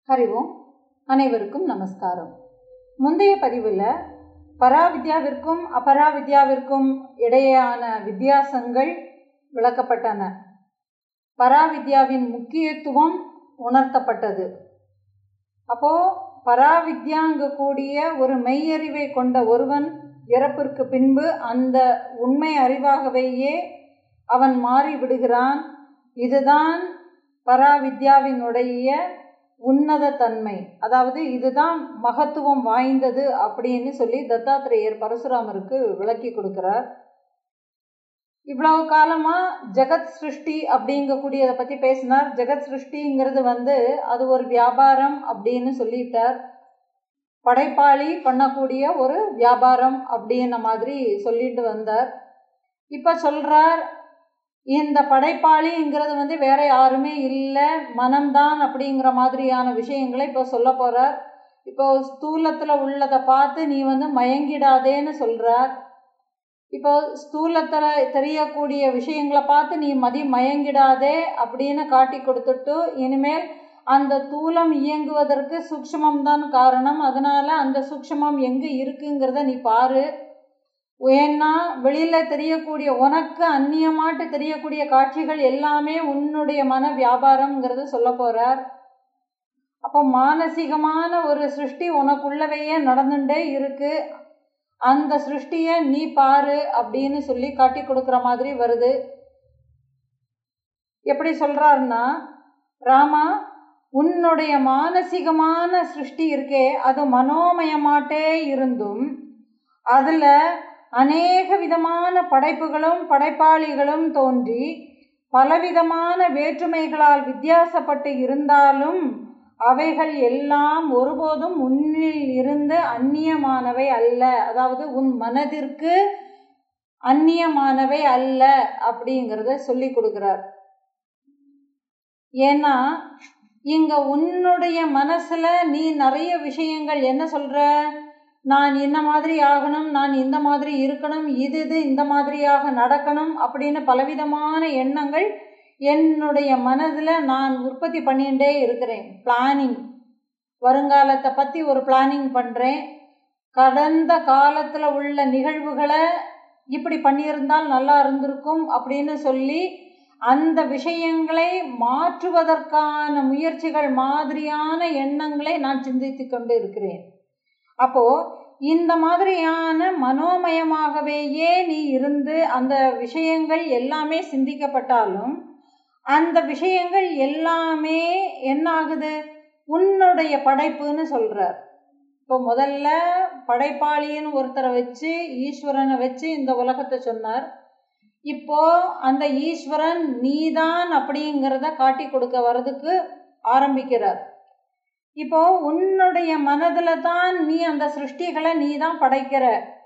ஹரி ஓம் அனைவருக்கும் நமஸ்காரம் முந்தைய பதிவில் பராவித்யாவிற்கும் அபராவித்யாவிற்கும் இடையேயான வித்தியாசங்கள் விளக்கப்பட்டன பராவித்யாவின் முக்கியத்துவம் உணர்த்தப்பட்டது அப்போ பராவித்யாங்க கூடிய ஒரு மெய்யறிவை கொண்ட ஒருவன் இறப்பிற்கு பின்பு அந்த உண்மை அறிவாகவேயே அவன் மாறி விடுகிறான் இதுதான் பராவித்யாவினுடைய உன்னத தன்மை அதாவது இதுதான் மகத்துவம் வாய்ந்தது அப்படின்னு சொல்லி தத்தாத்திரேயர் பரசுராமருக்கு விளக்கி கொடுக்கிறார் இவ்வளவு காலமா ஜெகத் சிருஷ்டி அப்படிங்கக்கூடியதை பத்தி பேசினார் ஜெகத் சிருஷ்டிங்கிறது வந்து அது ஒரு வியாபாரம் அப்படின்னு சொல்லிட்டார் படைப்பாளி பண்ணக்கூடிய ஒரு வியாபாரம் அப்படின்ன மாதிரி சொல்லிட்டு வந்தார் இப்ப சொல்றார் இந்த படைப்பாளிங்கிறது வந்து வேற யாருமே இல்லை மனம்தான் அப்படிங்கிற மாதிரியான விஷயங்களை இப்போ சொல்ல போறார் இப்போ ஸ்தூலத்தில் உள்ளதை பார்த்து நீ வந்து மயங்கிடாதேன்னு சொல்றார் இப்போ ஸ்தூலத்தில் தெரியக்கூடிய விஷயங்களை பார்த்து நீ மதி மயங்கிடாதே அப்படின்னு காட்டி கொடுத்துட்டு இனிமேல் அந்த தூலம் இயங்குவதற்கு சூக்ஷமம் தான் காரணம் அதனால அந்த சூக்ஷமம் எங்கே இருக்குங்கிறத நீ பாரு ஏன்னா வெளியில தெரியக்கூடிய உனக்கு அந்நியமாட்டு தெரியக்கூடிய காட்சிகள் எல்லாமே உன்னுடைய மன வியாபாரம்ங்கிறத சொல்ல போறார் அப்போ மானசீகமான ஒரு சிருஷ்டி உனக்குள்ளவையே நடந்துட்டே இருக்கு அந்த சிருஷ்டிய நீ பாரு அப்படின்னு சொல்லி காட்டி கொடுக்குற மாதிரி வருது எப்படி சொல்றாருன்னா ராமா உன்னுடைய மானசீகமான சிருஷ்டி இருக்கே அது மனோமயமாட்டே இருந்தும் அதுல அநேக விதமான படைப்புகளும் படைப்பாளிகளும் தோன்றி பலவிதமான வேற்றுமைகளால் வித்தியாசப்பட்டு இருந்தாலும் அவைகள் எல்லாம் ஒருபோதும் உன்னில் இருந்து அந்நியமானவை அல்ல அதாவது உன் மனதிற்கு அந்நியமானவை அல்ல அப்படிங்கிறத சொல்லி கொடுக்கிறார் ஏன்னா இங்க உன்னுடைய மனசுல நீ நிறைய விஷயங்கள் என்ன சொல்ற நான் இந்த மாதிரி ஆகணும் நான் இந்த மாதிரி இருக்கணும் இது இது இந்த மாதிரியாக நடக்கணும் அப்படின்னு பலவிதமான எண்ணங்கள் என்னுடைய மனதில் நான் உற்பத்தி பண்ணிகிட்டே இருக்கிறேன் பிளானிங் வருங்காலத்தை பற்றி ஒரு பிளானிங் பண்ணுறேன் கடந்த காலத்தில் உள்ள நிகழ்வுகளை இப்படி பண்ணியிருந்தால் நல்லா இருந்திருக்கும் அப்படின்னு சொல்லி அந்த விஷயங்களை மாற்றுவதற்கான முயற்சிகள் மாதிரியான எண்ணங்களை நான் சிந்தித்து கொண்டு இருக்கிறேன் அப்போ இந்த மாதிரியான மனோமயமாகவேயே நீ இருந்து அந்த விஷயங்கள் எல்லாமே சிந்திக்கப்பட்டாலும் அந்த விஷயங்கள் எல்லாமே என்ன ஆகுது உன்னுடைய படைப்புன்னு சொல்றார் இப்போ முதல்ல படைப்பாளின்னு ஒருத்தரை வச்சு ஈஸ்வரனை வச்சு இந்த உலகத்தை சொன்னார் இப்போ அந்த ஈஸ்வரன் நீதான் அப்படிங்கிறத காட்டி கொடுக்க வர்றதுக்கு ஆரம்பிக்கிறார் இப்போ உன்னுடைய மனதில் தான் நீ அந்த சிருஷ்டிகளை நீ தான் படைக்கிற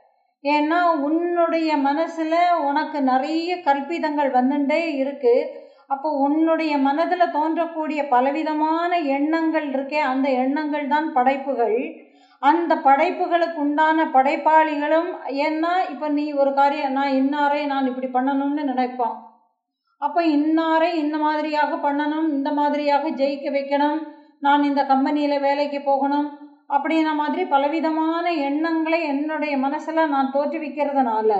ஏன்னா உன்னுடைய மனசில் உனக்கு நிறைய கற்பிதங்கள் வந்துட்டே இருக்கு அப்போ உன்னுடைய மனதில் தோன்றக்கூடிய பலவிதமான எண்ணங்கள் இருக்கே அந்த எண்ணங்கள் தான் படைப்புகள் அந்த படைப்புகளுக்கு உண்டான படைப்பாளிகளும் ஏன்னா இப்போ நீ ஒரு காரியம் நான் இன்னாரை நான் இப்படி பண்ணணும்னு நினைப்பான் அப்போ இன்னாரை இந்த மாதிரியாக பண்ணணும் இந்த மாதிரியாக ஜெயிக்க வைக்கணும் நான் இந்த கம்பெனியில் வேலைக்கு போகணும் அப்படின்ன மாதிரி பலவிதமான எண்ணங்களை என்னுடைய மனசில் நான் தோற்றுவிக்கிறதுனால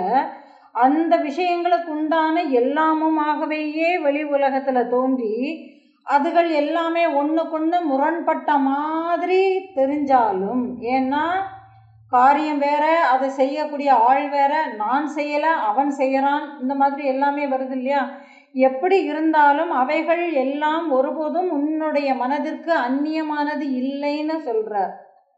அந்த விஷயங்களுக்கு உண்டான எல்லாமுமாகவேயே வெளி உலகத்தில் தோன்றி அதுகள் எல்லாமே ஒன்றுக்கொன்று முரண்பட்ட மாதிரி தெரிஞ்சாலும் ஏன்னா காரியம் வேற அதை செய்யக்கூடிய ஆள் வேற நான் செய்யலை அவன் செய்கிறான் இந்த மாதிரி எல்லாமே வருது இல்லையா எப்படி இருந்தாலும் அவைகள் எல்லாம் ஒருபோதும் உன்னுடைய மனதிற்கு அந்நியமானது இல்லைன்னு சொல்றார்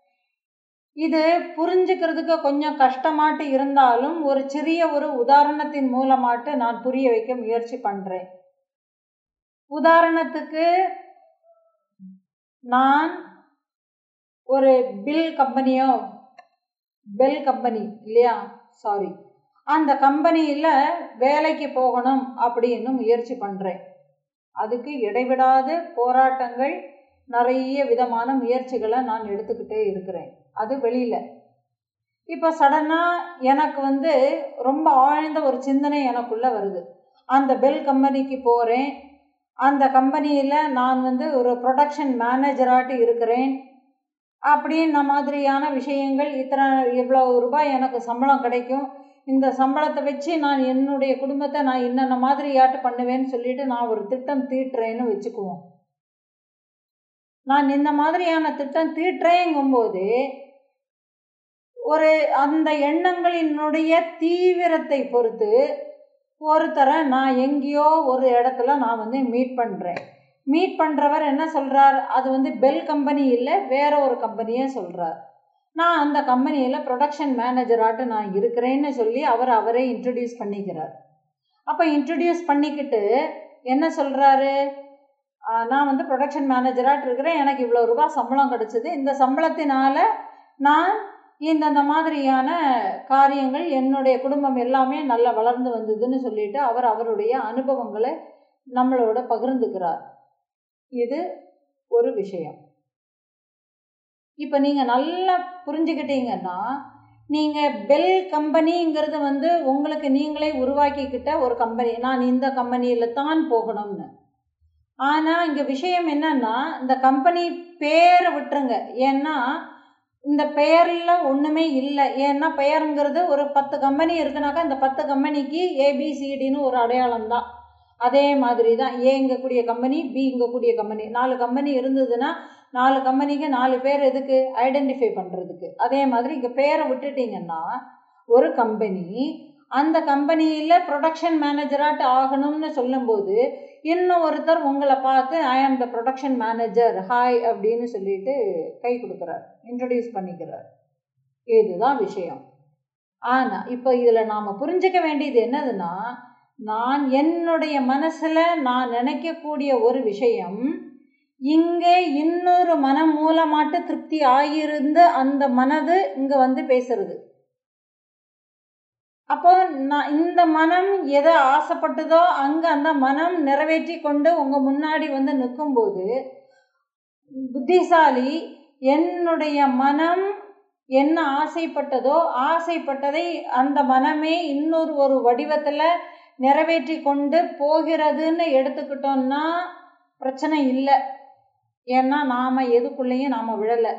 இது புரிஞ்சுக்கிறதுக்கு கொஞ்சம் கஷ்டமாட்டு இருந்தாலும் ஒரு சிறிய ஒரு உதாரணத்தின் மூலமாட்டு நான் புரிய வைக்க முயற்சி பண்றேன் உதாரணத்துக்கு நான் ஒரு பில் கம்பெனியோ பெல் கம்பெனி இல்லையா சாரி அந்த கம்பெனியில் வேலைக்கு போகணும் அப்படின்னு முயற்சி பண்ணுறேன் அதுக்கு இடைவிடாத போராட்டங்கள் நிறைய விதமான முயற்சிகளை நான் எடுத்துக்கிட்டே இருக்கிறேன் அது வெளியில் இப்போ சடனாக எனக்கு வந்து ரொம்ப ஆழ்ந்த ஒரு சிந்தனை எனக்குள்ளே வருது அந்த பெல் கம்பெனிக்கு போகிறேன் அந்த கம்பெனியில் நான் வந்து ஒரு ப்ரொடக்ஷன் மேனேஜராட்டு இருக்கிறேன் அப்படின்ன மாதிரியான விஷயங்கள் இத்தனை இவ்வளோ ரூபாய் எனக்கு சம்பளம் கிடைக்கும் இந்த சம்பளத்தை வச்சு நான் என்னுடைய குடும்பத்தை நான் என்னென்ன மாதிரியாட்டு பண்ணுவேன்னு சொல்லிட்டு நான் ஒரு திட்டம் தீட்டுறேன்னு வச்சுக்குவோம் நான் இந்த மாதிரியான திட்டம் தீட்டுறேங்கும்போது ஒரு அந்த எண்ணங்களினுடைய தீவிரத்தை பொறுத்து ஒருத்தரை நான் எங்கேயோ ஒரு இடத்துல நான் வந்து மீட் பண்ணுறேன் மீட் பண்ணுறவர் என்ன சொல்கிறார் அது வந்து பெல் கம்பெனி இல்லை வேற ஒரு கம்பெனியே சொல்கிறார் நான் அந்த கம்பெனியில் ப்ரொடக்ஷன் மேனேஜராட்டு நான் இருக்கிறேன்னு சொல்லி அவர் அவரே இன்ட்ரடியூஸ் பண்ணிக்கிறார் அப்போ இன்ட்ரடியூஸ் பண்ணிக்கிட்டு என்ன சொல்கிறாரு நான் வந்து ப்ரொடக்ஷன் மேனேஜராட்டு இருக்கிறேன் எனக்கு இவ்வளோ ரூபாய் சம்பளம் கிடச்சிது இந்த சம்பளத்தினால நான் இந்தந்த மாதிரியான காரியங்கள் என்னுடைய குடும்பம் எல்லாமே நல்லா வளர்ந்து வந்ததுன்னு சொல்லிட்டு அவர் அவருடைய அனுபவங்களை நம்மளோட பகிர்ந்துக்கிறார் இது ஒரு விஷயம் இப்போ நீங்கள் நல்லா புரிஞ்சுக்கிட்டீங்கன்னா நீங்கள் பெல் கம்பெனிங்கிறது வந்து உங்களுக்கு நீங்களே உருவாக்கிக்கிட்ட ஒரு கம்பெனி நான் இந்த கம்பெனியில் தான் போகணும்னு ஆனால் இங்கே விஷயம் என்னன்னா இந்த கம்பெனி பேரை விட்டுருங்க ஏன்னா இந்த பெயரில் ஒன்றுமே இல்லை ஏன்னா பெயருங்கிறது ஒரு பத்து கம்பெனி இருக்குனாக்கா இந்த பத்து கம்பெனிக்கு ஏபிசிடின்னு ஒரு அடையாளம் தான் அதே மாதிரி தான் ஏங்கக்கூடிய கம்பெனி பிங்கக்கூடிய கம்பெனி நாலு கம்பெனி இருந்ததுன்னா நாலு கம்பெனிக்கு நாலு பேர் எதுக்கு ஐடென்டிஃபை பண்ணுறதுக்கு அதே மாதிரி இங்கே பேரை விட்டுட்டிங்கன்னா ஒரு கம்பெனி அந்த கம்பெனியில் ப்ரொடக்ஷன் மேனேஜராட்டு ஆகணும்னு சொல்லும்போது இன்னும் ஒருத்தர் உங்களை பார்த்து ஐ ஆம் த ப்ரொடக்ஷன் மேனேஜர் ஹாய் அப்படின்னு சொல்லிட்டு கை கொடுக்குறார் இன்ட்ரடியூஸ் பண்ணிக்கிறார் இதுதான் விஷயம் ஆனால் இப்போ இதில் நாம் புரிஞ்சிக்க வேண்டியது என்னதுன்னா நான் என்னுடைய மனசில் நான் நினைக்கக்கூடிய ஒரு விஷயம் இங்கே இன்னொரு மனம் மூலமாட்டு திருப்தி ஆகியிருந்து அந்த மனது இங்கே வந்து பேசுறது அப்போ நான் இந்த மனம் எதை ஆசைப்பட்டதோ அங்கே அந்த மனம் நிறைவேற்றி கொண்டு உங்கள் முன்னாடி வந்து நிற்கும்போது புத்திசாலி என்னுடைய மனம் என்ன ஆசைப்பட்டதோ ஆசைப்பட்டதை அந்த மனமே இன்னொரு ஒரு வடிவத்தில் நிறைவேற்றி கொண்டு போகிறதுன்னு எடுத்துக்கிட்டோம்னா பிரச்சனை இல்லை ஏன்னா நாம் எதுக்குள்ளேயும் நாம் விழலை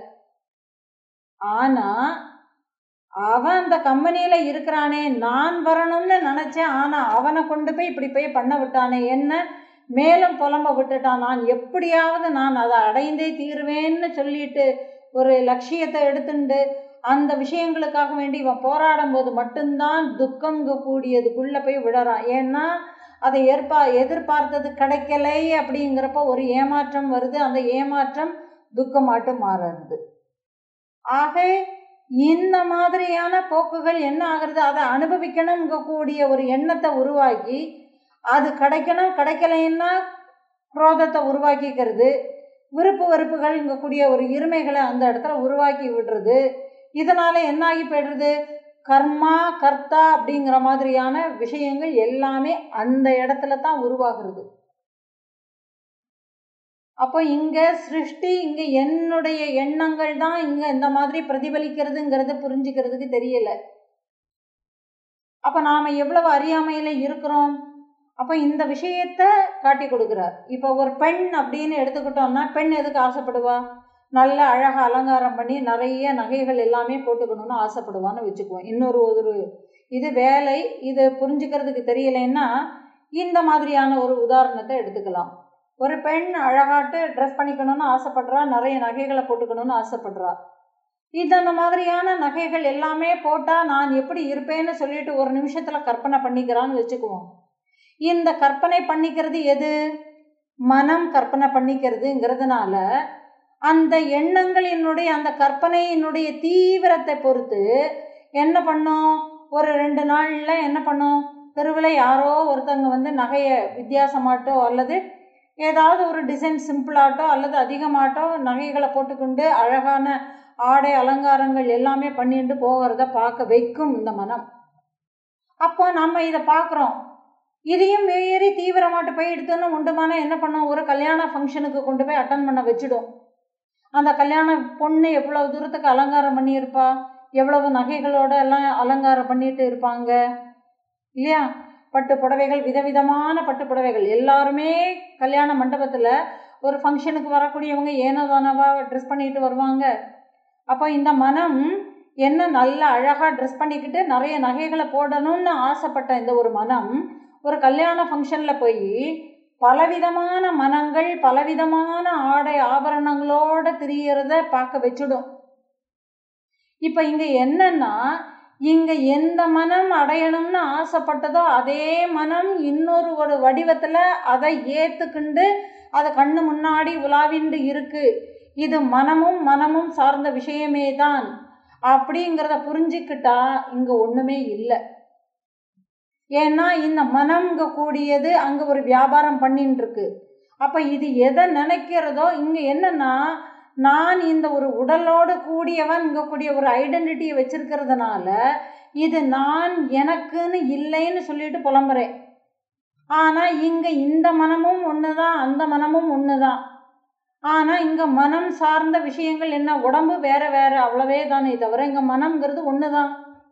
ஆனால் அவன் அந்த கம்பெனியில் இருக்கிறானே நான் வரணும்னு நினச்சேன் ஆனால் அவனை கொண்டு போய் இப்படி போய் பண்ண விட்டானே என்ன மேலும் புலம்ப விட்டுட்டான் நான் எப்படியாவது நான் அதை அடைந்தே தீருவேன்னு சொல்லிட்டு ஒரு லட்சியத்தை எடுத்துண்டு அந்த விஷயங்களுக்காக வேண்டி இவன் போராடும் போது மட்டும்தான் துக்கங்க கூடியதுக்குள்ளே போய் விடறான் ஏன்னா அதை ஏற்பா எதிர்பார்த்தது கிடைக்கலை அப்படிங்கிறப்ப ஒரு ஏமாற்றம் வருது அந்த ஏமாற்றம் துக்கமாட்டு மாறுறது ஆக இந்த மாதிரியான போக்குகள் என்ன ஆகுறது அதை அனுபவிக்கணுங்க கூடிய ஒரு எண்ணத்தை உருவாக்கி அது கிடைக்கணும் கிடைக்கலைன்னா குரோதத்தை உருவாக்கிக்கிறது விருப்பு வெறுப்புகள் இங்கே கூடிய ஒரு இருமைகளை அந்த இடத்துல உருவாக்கி விடுறது இதனால் என்ன ஆகி போய்டுறது கர்மா கர்த்தா அப்படிங்கிற மாதிரியான விஷயங்கள் எல்லாமே அந்த இடத்துல தான் உருவாகிறது அப்போ இங்கே சிருஷ்டி இங்கே என்னுடைய எண்ணங்கள் தான் இங்கே இந்த மாதிரி பிரதிபலிக்கிறதுங்கிறத புரிஞ்சுக்கிறதுக்கு தெரியல அப்போ நாம் எவ்வளவு அறியாமையில் இருக்கிறோம் அப்போ இந்த விஷயத்த காட்டி கொடுக்குறார் இப்போ ஒரு பெண் அப்படின்னு எடுத்துக்கிட்டோம்னா பெண் எதுக்கு ஆசைப்படுவா நல்ல அழகாக அலங்காரம் பண்ணி நிறைய நகைகள் எல்லாமே போட்டுக்கணும்னு ஆசைப்படுவான்னு வச்சுக்குவோம் இன்னொரு ஒரு இது வேலை இது புரிஞ்சுக்கிறதுக்கு தெரியலைன்னா இந்த மாதிரியான ஒரு உதாரணத்தை எடுத்துக்கலாம் ஒரு பெண் அழகாட்டு ட்ரெஸ் பண்ணிக்கணும்னு ஆசைப்படுறா நிறைய நகைகளை போட்டுக்கணும்னு ஆசைப்படுறா இந்த மாதிரியான நகைகள் எல்லாமே போட்டால் நான் எப்படி இருப்பேன்னு சொல்லிட்டு ஒரு நிமிஷத்தில் கற்பனை பண்ணிக்கிறான்னு வச்சுக்குவோம் இந்த கற்பனை பண்ணிக்கிறது எது மனம் கற்பனை பண்ணிக்கிறதுங்கிறதுனால அந்த எண்ணங்களினுடைய அந்த கற்பனையினுடைய தீவிரத்தை பொறுத்து என்ன பண்ணும் ஒரு ரெண்டு நாளில் என்ன பண்ணும் தெருவில் யாரோ ஒருத்தவங்க வந்து நகையை வித்தியாசமாட்டோ அல்லது ஏதாவது ஒரு டிசைன் சிம்பிளாட்டோ அல்லது அதிகமாட்டோ நகைகளை போட்டுக்கொண்டு அழகான ஆடை அலங்காரங்கள் எல்லாமே பண்ணிட்டு போகிறத பார்க்க வைக்கும் இந்த மனம் அப்போ நம்ம இதை பார்க்குறோம் இதையும் மீறி தீவிரமாட்டு போய் எடுத்தோன்னு உண்டுமான என்ன பண்ணோம் ஒரு கல்யாண ஃபங்க்ஷனுக்கு கொண்டு போய் அட்டன் பண்ண வச்சுடும் அந்த கல்யாண பொண்ணு எவ்வளோ தூரத்துக்கு அலங்காரம் பண்ணியிருப்பா எவ்வளவு நகைகளோட எல்லாம் அலங்காரம் பண்ணிட்டு இருப்பாங்க இல்லையா பட்டு புடவைகள் விதவிதமான பட்டு புடவைகள் எல்லாருமே கல்யாண மண்டபத்தில் ஒரு ஃபங்க்ஷனுக்கு வரக்கூடியவங்க ஏனோ தானவா ட்ரெஸ் பண்ணிட்டு வருவாங்க அப்போ இந்த மனம் என்ன நல்ல அழகாக ட்ரெஸ் பண்ணிக்கிட்டு நிறைய நகைகளை போடணும்னு ஆசைப்பட்ட இந்த ஒரு மனம் ஒரு கல்யாண ஃபங்க்ஷனில் போய் பலவிதமான மனங்கள் பலவிதமான ஆடை ஆபரணங்களோட திரியறத பார்க்க வச்சுடும் இப்போ இங்கே என்னன்னா இங்கே எந்த மனம் அடையணும்னு ஆசைப்பட்டதோ அதே மனம் இன்னொரு ஒரு வடிவத்தில் அதை ஏற்றுக்கிண்டு அதை கண்ணு முன்னாடி உலாவிண்டு இருக்கு இது மனமும் மனமும் சார்ந்த விஷயமே தான் அப்படிங்கிறத புரிஞ்சுக்கிட்டா இங்கே ஒன்றுமே இல்லை ஏன்னா இந்த மனம்ங்க கூடியது அங்கே ஒரு வியாபாரம் பண்ணின்னு இருக்கு அப்போ இது எதை நினைக்கிறதோ இங்கே என்னன்னா நான் இந்த ஒரு உடலோடு கூடியவன் இங்கே கூடிய ஒரு ஐடென்டிட்டியை வச்சிருக்கிறதுனால இது நான் எனக்குன்னு இல்லைன்னு சொல்லிட்டு புலம்புறேன் ஆனால் இங்கே இந்த மனமும் ஒன்று தான் அந்த மனமும் ஒன்று தான் ஆனால் இங்கே மனம் சார்ந்த விஷயங்கள் என்ன உடம்பு வேற வேற அவ்வளவே தானே தவிர இங்கே மனம்ங்கிறது ஒன்று தான்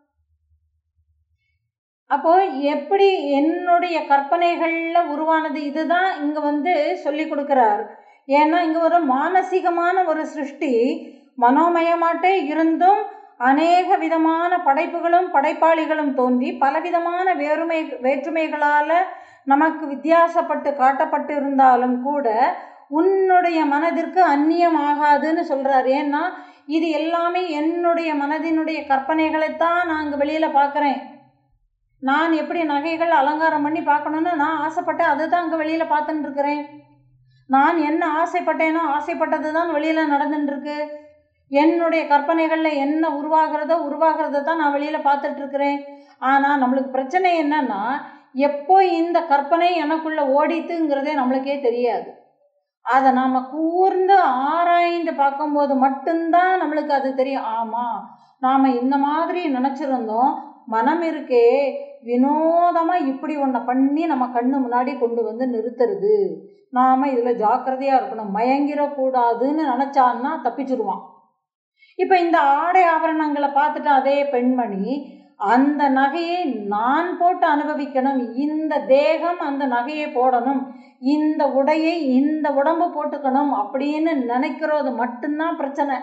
அப்போ எப்படி என்னுடைய கற்பனைகளில் உருவானது இதுதான் இங்கே வந்து சொல்லி கொடுக்குறார் ஏன்னா இங்கே ஒரு மானசீகமான ஒரு சிருஷ்டி மனோமயமாட்டே இருந்தும் அநேக விதமான படைப்புகளும் படைப்பாளிகளும் தோன்றி பலவிதமான வேறுமை வேற்றுமைகளால் நமக்கு வித்தியாசப்பட்டு காட்டப்பட்டு இருந்தாலும் கூட உன்னுடைய மனதிற்கு அந்நியம் ஆகாதுன்னு சொல்கிறார் ஏன்னா இது எல்லாமே என்னுடைய மனதினுடைய கற்பனைகளைத்தான் நான் அங்கே வெளியில் பார்க்குறேன் நான் எப்படி நகைகள் அலங்காரம் பண்ணி பார்க்கணுன்னு நான் ஆசைப்பட்டேன் அதுதான் அங்கே வெளியில் பார்த்துட்டு இருக்கிறேன் நான் என்ன ஆசைப்பட்டேனோ ஆசைப்பட்டது தான் வெளியில் நடந்துட்டுருக்கு என்னுடைய கற்பனைகளில் என்ன உருவாகிறதோ உருவாகிறத தான் நான் வெளியில் பார்த்துட்ருக்கிறேன் ஆனால் நம்மளுக்கு பிரச்சனை என்னன்னா எப்போ இந்த கற்பனை எனக்குள்ளே ஓடித்துங்கிறதே நம்மளுக்கே தெரியாது அதை நாம் கூர்ந்து ஆராய்ந்து பார்க்கும்போது மட்டும்தான் நம்மளுக்கு அது தெரியும் ஆமாம் நாம் இந்த மாதிரி நினச்சிருந்தோம் மனம் இருக்கே வினோதமாக இப்படி ஒன்றை பண்ணி நம்ம கண்ணு முன்னாடி கொண்டு வந்து நிறுத்துறது நாம் இதில் ஜாக்கிரதையாக இருக்கணும் மயங்கிடக்கூடாதுன்னு நினச்சான்னா தப்பிச்சிருவான் இப்போ இந்த ஆடை ஆபரணங்களை பார்த்துட்டு அதே பெண்மணி அந்த நகையை நான் போட்டு அனுபவிக்கணும் இந்த தேகம் அந்த நகையை போடணும் இந்த உடையை இந்த உடம்பு போட்டுக்கணும் அப்படின்னு நினைக்கிறது மட்டும்தான் பிரச்சனை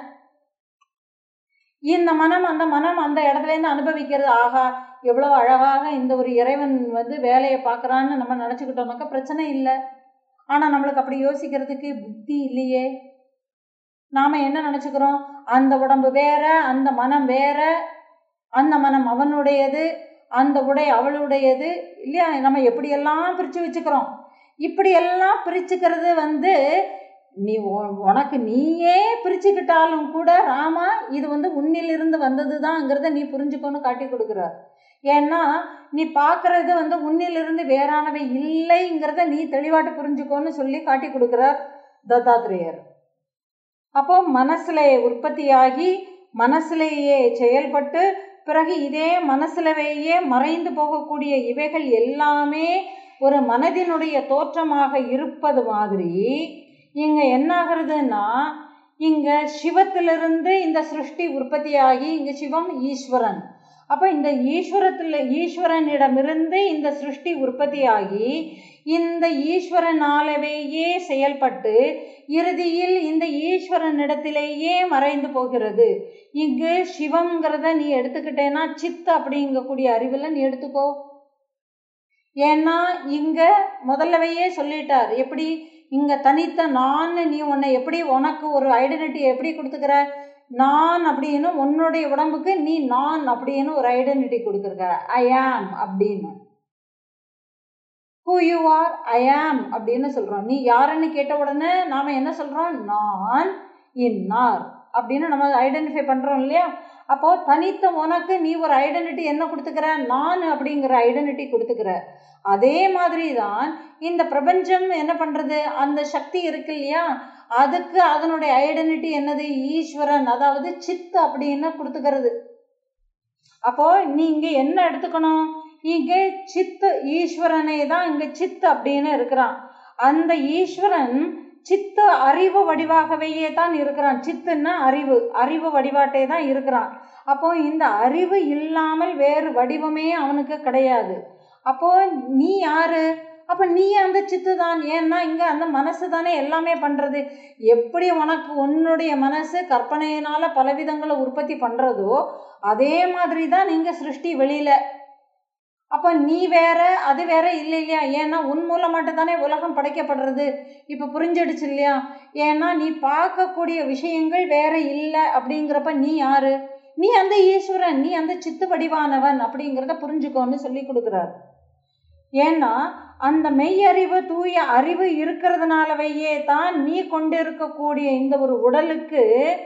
இந்த மனம் அந்த மனம் அந்த இடத்துலேருந்து அனுபவிக்கிறது ஆகா எவ்வளோ அழகாக இந்த ஒரு இறைவன் வந்து வேலையை பார்க்குறான்னு நம்ம நினச்சிக்கிட்டோம்னாக்கா பிரச்சனை இல்லை ஆனால் நம்மளுக்கு அப்படி யோசிக்கிறதுக்கு புத்தி இல்லையே நாம் என்ன நினச்சிக்கிறோம் அந்த உடம்பு வேற அந்த மனம் வேற அந்த மனம் அவனுடையது அந்த உடை அவளுடையது இல்லையா நம்ம எப்படியெல்லாம் பிரித்து வச்சுக்கிறோம் இப்படியெல்லாம் பிரிச்சுக்கிறது வந்து நீ உனக்கு நீயே பிரிச்சுக்கிட்டாலும் கூட ராமா இது வந்து உன்னிலிருந்து வந்தது தான்ங்கிறத நீ புரிஞ்சுக்கொண்டு காட்டி கொடுக்குறார் ஏன்னா நீ பார்க்குறது வந்து உன்னிலிருந்து வேறானவை இல்லைங்கிறத நீ தெளிவாட்டு புரிஞ்சுக்கோன்னு சொல்லி காட்டி கொடுக்குறார் தத்தாத்திரேயர் அப்போ மனசுல உற்பத்தியாகி மனசுலேயே செயல்பட்டு பிறகு இதே மனசுலவேயே மறைந்து போகக்கூடிய இவைகள் எல்லாமே ஒரு மனதினுடைய தோற்றமாக இருப்பது மாதிரி இங்கே என்ன ஆகுறதுன்னா இங்கே சிவத்திலிருந்து இந்த சிருஷ்டி உற்பத்தியாகி இங்கே சிவம் ஈஸ்வரன் அப்போ இந்த ஈஸ்வரத்தில் ஈஸ்வரனிடமிருந்து இந்த சிருஷ்டி உற்பத்தியாகி இந்த ஈஸ்வரனாலவேயே செயல்பட்டு இறுதியில் இந்த ஈஸ்வரனிடத்திலேயே மறைந்து போகிறது இங்கு சிவங்கிறத நீ எடுத்துக்கிட்டேன்னா சித் அப்படிங்கக்கூடிய அறிவில் நீ எடுத்துக்கோ ஏன்னா இங்க முதல்லவையே சொல்லிட்டார் எப்படி இங்க தனித்த நான் நீ உன்னை எப்படி உனக்கு ஒரு ஐடென்டிட்டி எப்படி கொடுத்துக்கிற நான் அப்படின்னு உன்னுடைய உடம்புக்கு நீ நான் அப்படின்னு ஒரு ஐடென்டிட்டி கொடுத்துருக்க ஐ ஆம் அப்படின்னு ஹூ யூ ஆர் ஐ ஆம் அப்படின்னு சொல்கிறோம் நீ யாருன்னு கேட்ட உடனே நாம் என்ன சொல்கிறோம் நான் இன்னார் அப்படின்னு நம்ம ஐடென்டிஃபை பண்ணுறோம் இல்லையா அப்போது தனித்த உனக்கு நீ ஒரு ஐடென்டிட்டி என்ன கொடுத்துக்கிற நான் அப்படிங்கிற ஐடென்டிட்டி கொடுத்துக்கிற அதே மாதிரி தான் இந்த பிரபஞ்சம் என்ன பண்ணுறது அந்த சக்தி இருக்கு இல்லையா அதுக்கு அதனுடைய ஐடென்டிட்டி என்னது ஈஸ்வரன் அதாவது சித் அப்படின்னு கொடுத்துக்கிறது அப்போ நீ இங்கே என்ன எடுத்துக்கணும் இங்கே சித்து ஈஸ்வரனே தான் இங்கே சித்து அப்படின்னு இருக்கிறான் அந்த ஈஸ்வரன் சித்து அறிவு வடிவாகவே தான் இருக்கிறான் சித்துன்னா அறிவு அறிவு வடிவாட்டே தான் இருக்கிறான் அப்போ இந்த அறிவு இல்லாமல் வேறு வடிவமே அவனுக்கு கிடையாது அப்போ நீ யாரு அப்போ நீ அந்த சித்து தான் ஏன்னா இங்கே அந்த மனசு தானே எல்லாமே பண்ணுறது எப்படி உனக்கு உன்னுடைய மனசு கற்பனையினால் பலவிதங்களை உற்பத்தி பண்ணுறதோ அதே மாதிரி தான் நீங்கள் சிருஷ்டி வெளியில் அப்போ நீ வேற அது வேற இல்லை இல்லையா ஏன்னா உன் மூலம் மட்டும்தானே உலகம் படைக்கப்படுறது இப்போ புரிஞ்சிடுச்சு இல்லையா ஏன்னா நீ பார்க்கக்கூடிய விஷயங்கள் வேற இல்லை அப்படிங்கிறப்ப நீ யாரு நீ அந்த ஈஸ்வரன் நீ அந்த சித்து வடிவானவன் அப்படிங்கிறத புரிஞ்சுக்கோன்னு சொல்லி கொடுக்குறாரு ஏன்னா அந்த மெய்யறிவு தூய அறிவு இருக்கிறதுனாலவையே தான் நீ கொண்டு இருக்கக்கூடிய இந்த ஒரு உடலுக்கு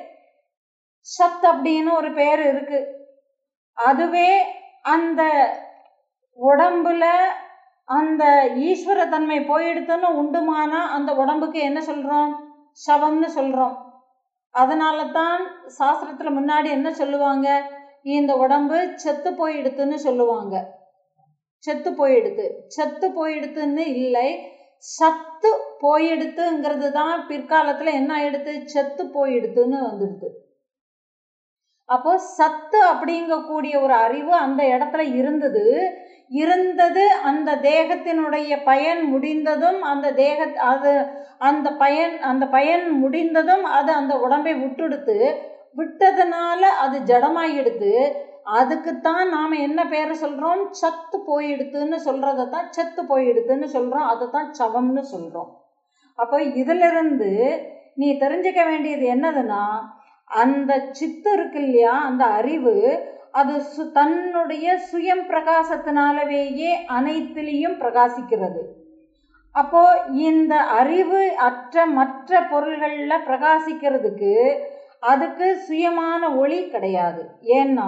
சத் அப்படின்னு ஒரு பேர் இருக்கு அதுவே அந்த உடம்புல அந்த ஈஸ்வர தன்மை போயிடுத்துன்னு உண்டுமானா அந்த உடம்புக்கு என்ன சொல்கிறோம் சவம்னு சொல்கிறோம் அதனால தான் சாஸ்திரத்தில் முன்னாடி என்ன சொல்லுவாங்க இந்த உடம்பு செத்து போயிடுத்துன்னு சொல்லுவாங்க செத்து போயிடுத்து செத்து போயிடுத்துன்னு இல்லை சத்து போயிடுத்துங்கிறது தான் பிற்காலத்தில் என்ன ஆயிடுத்து செத்து போயிடுத்துன்னு வந்துடுது அப்போ சத்து அப்படிங்கக்கூடிய ஒரு அறிவு அந்த இடத்துல இருந்தது இருந்தது அந்த தேகத்தினுடைய பயன் முடிந்ததும் அந்த தேக அது அந்த பயன் அந்த பயன் முடிந்ததும் அது அந்த உடம்பை விட்டுடுத்து விட்டதுனால அது ஜடமாயிடுது அதுக்குத்தான் நாம் என்ன பேர் சொல்கிறோம் சத்து போயிடுத்துன்னு சொல்கிறத தான் செத்து போயிடுத்துன்னு சொல்கிறோம் அதை தான் சவம்னு சொல்கிறோம் அப்போ இதிலிருந்து நீ தெரிஞ்சுக்க வேண்டியது என்னதுன்னா அந்த சித்து இருக்கு இல்லையா அந்த அறிவு அது சு தன்னுடைய சுயம் பிரகாசத்தினாலவேயே அனைத்திலையும் பிரகாசிக்கிறது அப்போ இந்த அறிவு அற்ற மற்ற பொருள்களில் பிரகாசிக்கிறதுக்கு அதுக்கு சுயமான ஒளி கிடையாது ஏன்னா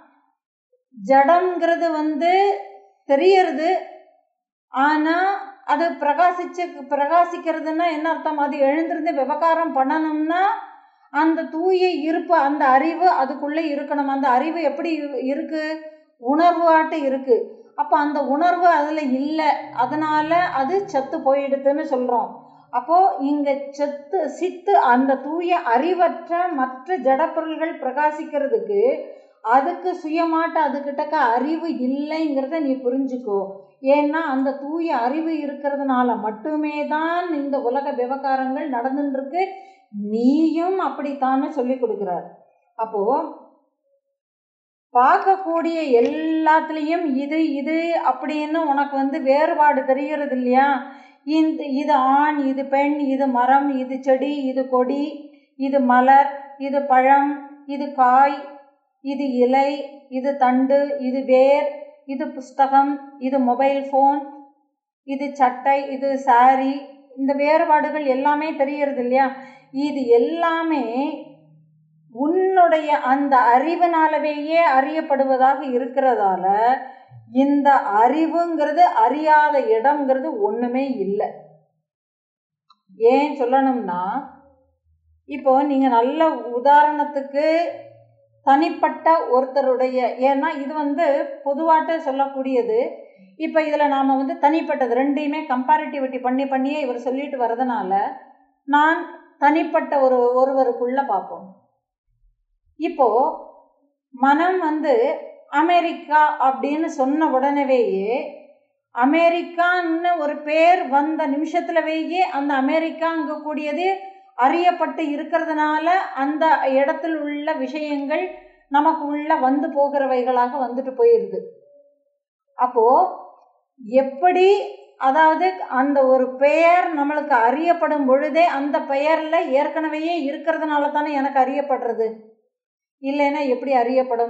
ஜடம்ங்கிறது வந்து தெரியறது ஆனால் அது பிரகாசிச்சு பிரகாசிக்கிறதுன்னா என்ன அர்த்தம் அது எழுந்திருந்து விவகாரம் பண்ணணும்னா அந்த தூய இருப்பு அந்த அறிவு அதுக்குள்ளே இருக்கணும் அந்த அறிவு எப்படி இருக்கு உணர்வாட்டு இருக்கு அப்போ அந்த உணர்வு அதில் இல்லை அதனால அது செத்து போயிடுதுன்னு சொல்கிறோம் அப்போ இங்கே செத்து சித்து அந்த தூய அறிவற்ற மற்ற ஜடப்பொருள்கள் பிரகாசிக்கிறதுக்கு அதுக்கு சுயமாட்ட அதுக்கிட்டக்க அறிவு இல்லைங்கிறத நீ புரிஞ்சுக்கோ ஏன்னா அந்த தூய அறிவு இருக்கிறதுனால மட்டுமே தான் இந்த உலக விவகாரங்கள் நடந்துட்டுருக்கு நீயும் அப்படித்தான்னு சொல்லி கொடுக்குறார் அப்போ பார்க்கக்கூடிய எல்லாத்துலேயும் இது இது அப்படின்னு உனக்கு வந்து வேறுபாடு தெரிகிறது இல்லையா இந்த இது ஆண் இது பெண் இது மரம் இது செடி இது கொடி இது மலர் இது பழம் இது காய் இது இலை இது தண்டு இது வேர் இது புஸ்தகம் இது மொபைல் ஃபோன் இது சட்டை இது சாரி இந்த வேறுபாடுகள் எல்லாமே தெரியறது இல்லையா இது எல்லாமே உன்னுடைய அந்த அறிவினாலவேயே அறியப்படுவதாக இருக்கிறதால இந்த அறிவுங்கிறது அறியாத இடம்ங்கிறது ஒன்றுமே இல்லை ஏன் சொல்லணும்னா இப்போ நீங்கள் நல்ல உதாரணத்துக்கு தனிப்பட்ட ஒருத்தருடைய ஏன்னா இது வந்து பொதுவாட்டு சொல்லக்கூடியது இப்போ இதில் நாம் வந்து தனிப்பட்டது ரெண்டையுமே கம்பேரிட்டிவிட்டி பண்ணி பண்ணியே இவர் சொல்லிட்டு வரதுனால நான் தனிப்பட்ட ஒரு ஒருவருக்குள்ள பார்ப்போம் இப்போ மனம் வந்து அமெரிக்கா அப்படின்னு சொன்ன உடனேயே அமெரிக்கான்னு ஒரு பேர் வந்த நிமிஷத்துலவேயே அந்த அமெரிக்காங்க கூடியது அறியப்பட்டு இருக்கிறதுனால அந்த இடத்தில் உள்ள விஷயங்கள் நமக்கு உள்ள வந்து போகிறவைகளாக வந்துட்டு போயிடுது அப்போ எப்படி அதாவது அந்த ஒரு பெயர் நம்மளுக்கு அறியப்படும் பொழுதே அந்த பெயரில் ஏற்கனவே இருக்கிறதுனால தானே எனக்கு அறியப்படுறது இல்லைன்னா எப்படி அறியப்படும்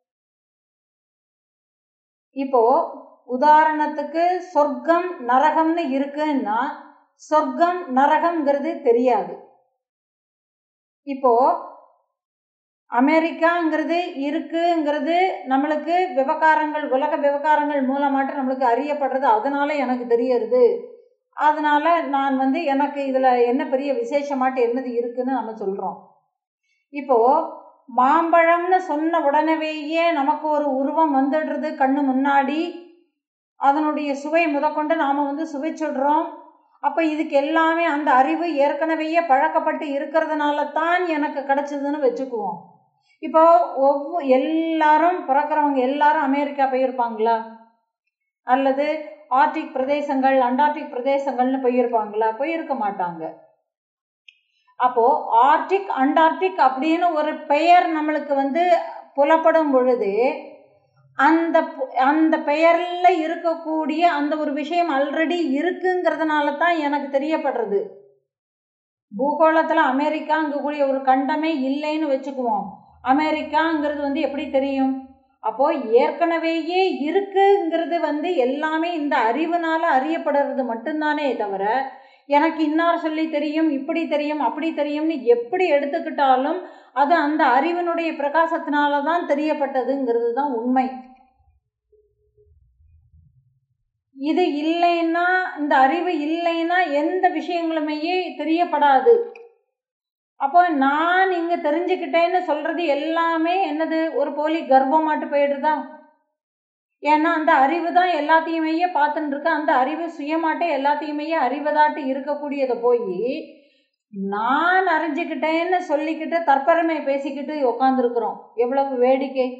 இப்போ உதாரணத்துக்கு சொர்க்கம் நரகம்னு இருக்குன்னா சொர்க்கம் நரகம்ங்கிறது தெரியாது இப்போ அமெரிக்காங்கிறது இருக்குங்கிறது நம்மளுக்கு விவகாரங்கள் உலக விவகாரங்கள் மூலமாட்டு நம்மளுக்கு அறியப்படுறது அதனால எனக்கு தெரியறது அதனால நான் வந்து எனக்கு இதில் என்ன பெரிய விசேஷமாட்டு என்னது இருக்குன்னு நம்ம சொல்கிறோம் இப்போ மாம்பழம்னு சொன்ன உடனேயே நமக்கு ஒரு உருவம் வந்துடுறது கண்ணு முன்னாடி அதனுடைய சுவை முதற்கொண்டு நாம் வந்து சுவைச்சிடுறோம் அப்போ இதுக்கு எல்லாமே அந்த அறிவு ஏற்கனவே பழக்கப்பட்டு இருக்கிறதுனால தான் எனக்கு கிடச்சிதுன்னு வச்சுக்குவோம் இப்போ ஒவ்வொரு எல்லாரும் பிறக்கிறவங்க எல்லாரும் அமெரிக்கா போயிருப்பாங்களா அல்லது ஆர்டிக் பிரதேசங்கள் அண்டார்டிக் பிரதேசங்கள்னு போயிருப்பாங்களா போயிருக்க மாட்டாங்க அப்போ ஆர்டிக் அண்டார்டிக் அப்படின்னு ஒரு பெயர் நம்மளுக்கு வந்து புலப்படும் பொழுது அந்த பு- அந்த பெயரில் இருக்கக்கூடிய அந்த ஒரு விஷயம் ஆல்ரெடி இருக்குங்கிறதுனால தான் எனக்கு தெரியப்படுறது பூகோளத்தில் அமெரிக்காங்கக்கூடிய ஒரு கண்டமே இல்லைன்னு வச்சுக்குவோம் அமெரிக்காங்கிறது வந்து எப்படி தெரியும் அப்போ ஏற்கனவேயே இருக்குங்கிறது வந்து எல்லாமே இந்த அறிவுனால அறியப்படுறது மட்டும்தானே தவிர எனக்கு இன்னார் சொல்லி தெரியும் இப்படி தெரியும் அப்படி தெரியும்னு எப்படி எடுத்துக்கிட்டாலும் அது அந்த அறிவினுடைய பிரகாசத்தினால தான் தெரியப்பட்டதுங்கிறது தான் உண்மை இது இல்லைன்னா இந்த அறிவு இல்லைன்னா எந்த விஷயங்களுமே தெரியப்படாது அப்போ நான் இங்க தெரிஞ்சுக்கிட்டேன்னு சொல்றது எல்லாமே என்னது ஒரு போலி கர்ப்பமாட்டு போயிடுதா ஏன்னா அந்த அறிவு தான் எல்லாத்தையுமே பார்த்துட்டு இருக்கு அந்த அறிவு சுயமாட்டே எல்லாத்தையுமே அறிவதாட்டு இருக்கக்கூடியதை போய் நான் அறிஞ்சுக்கிட்டேன்னு சொல்லிக்கிட்டு தற்பெருமை பேசிக்கிட்டு உக்காந்துருக்குறோம் எவ்வளவு வேடிக்கை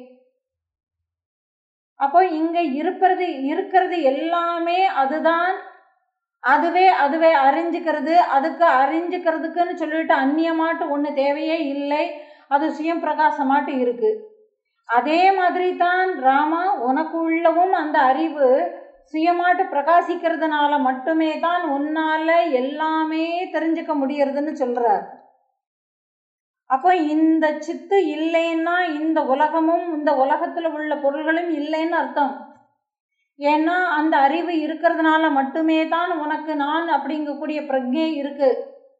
அப்போ இங்க இருப்பது இருக்கிறது எல்லாமே அதுதான் அதுவே அதுவே அறிஞ்சுக்கிறது அதுக்கு அறிஞ்சுக்கிறதுக்குன்னு சொல்லிட்டு அந்நியமாட்டு ஒன்று தேவையே இல்லை அது சுயம் பிரகாசமாட்டு இருக்கு அதே மாதிரி தான் ராமா உனக்கு உள்ளவும் அந்த அறிவு சுயமாட்டு பிரகாசிக்கிறதுனால மட்டுமே தான் உன்னால எல்லாமே தெரிஞ்சுக்க முடியறதுன்னு சொல்றார் அப்போ இந்த சித்து இல்லைன்னா இந்த உலகமும் இந்த உலகத்துல உள்ள பொருள்களும் இல்லைன்னு அர்த்தம் ஏன்னா அந்த அறிவு இருக்கிறதுனால மட்டுமே தான் உனக்கு நான் அப்படிங்கக்கூடிய பிரஜை இருக்கு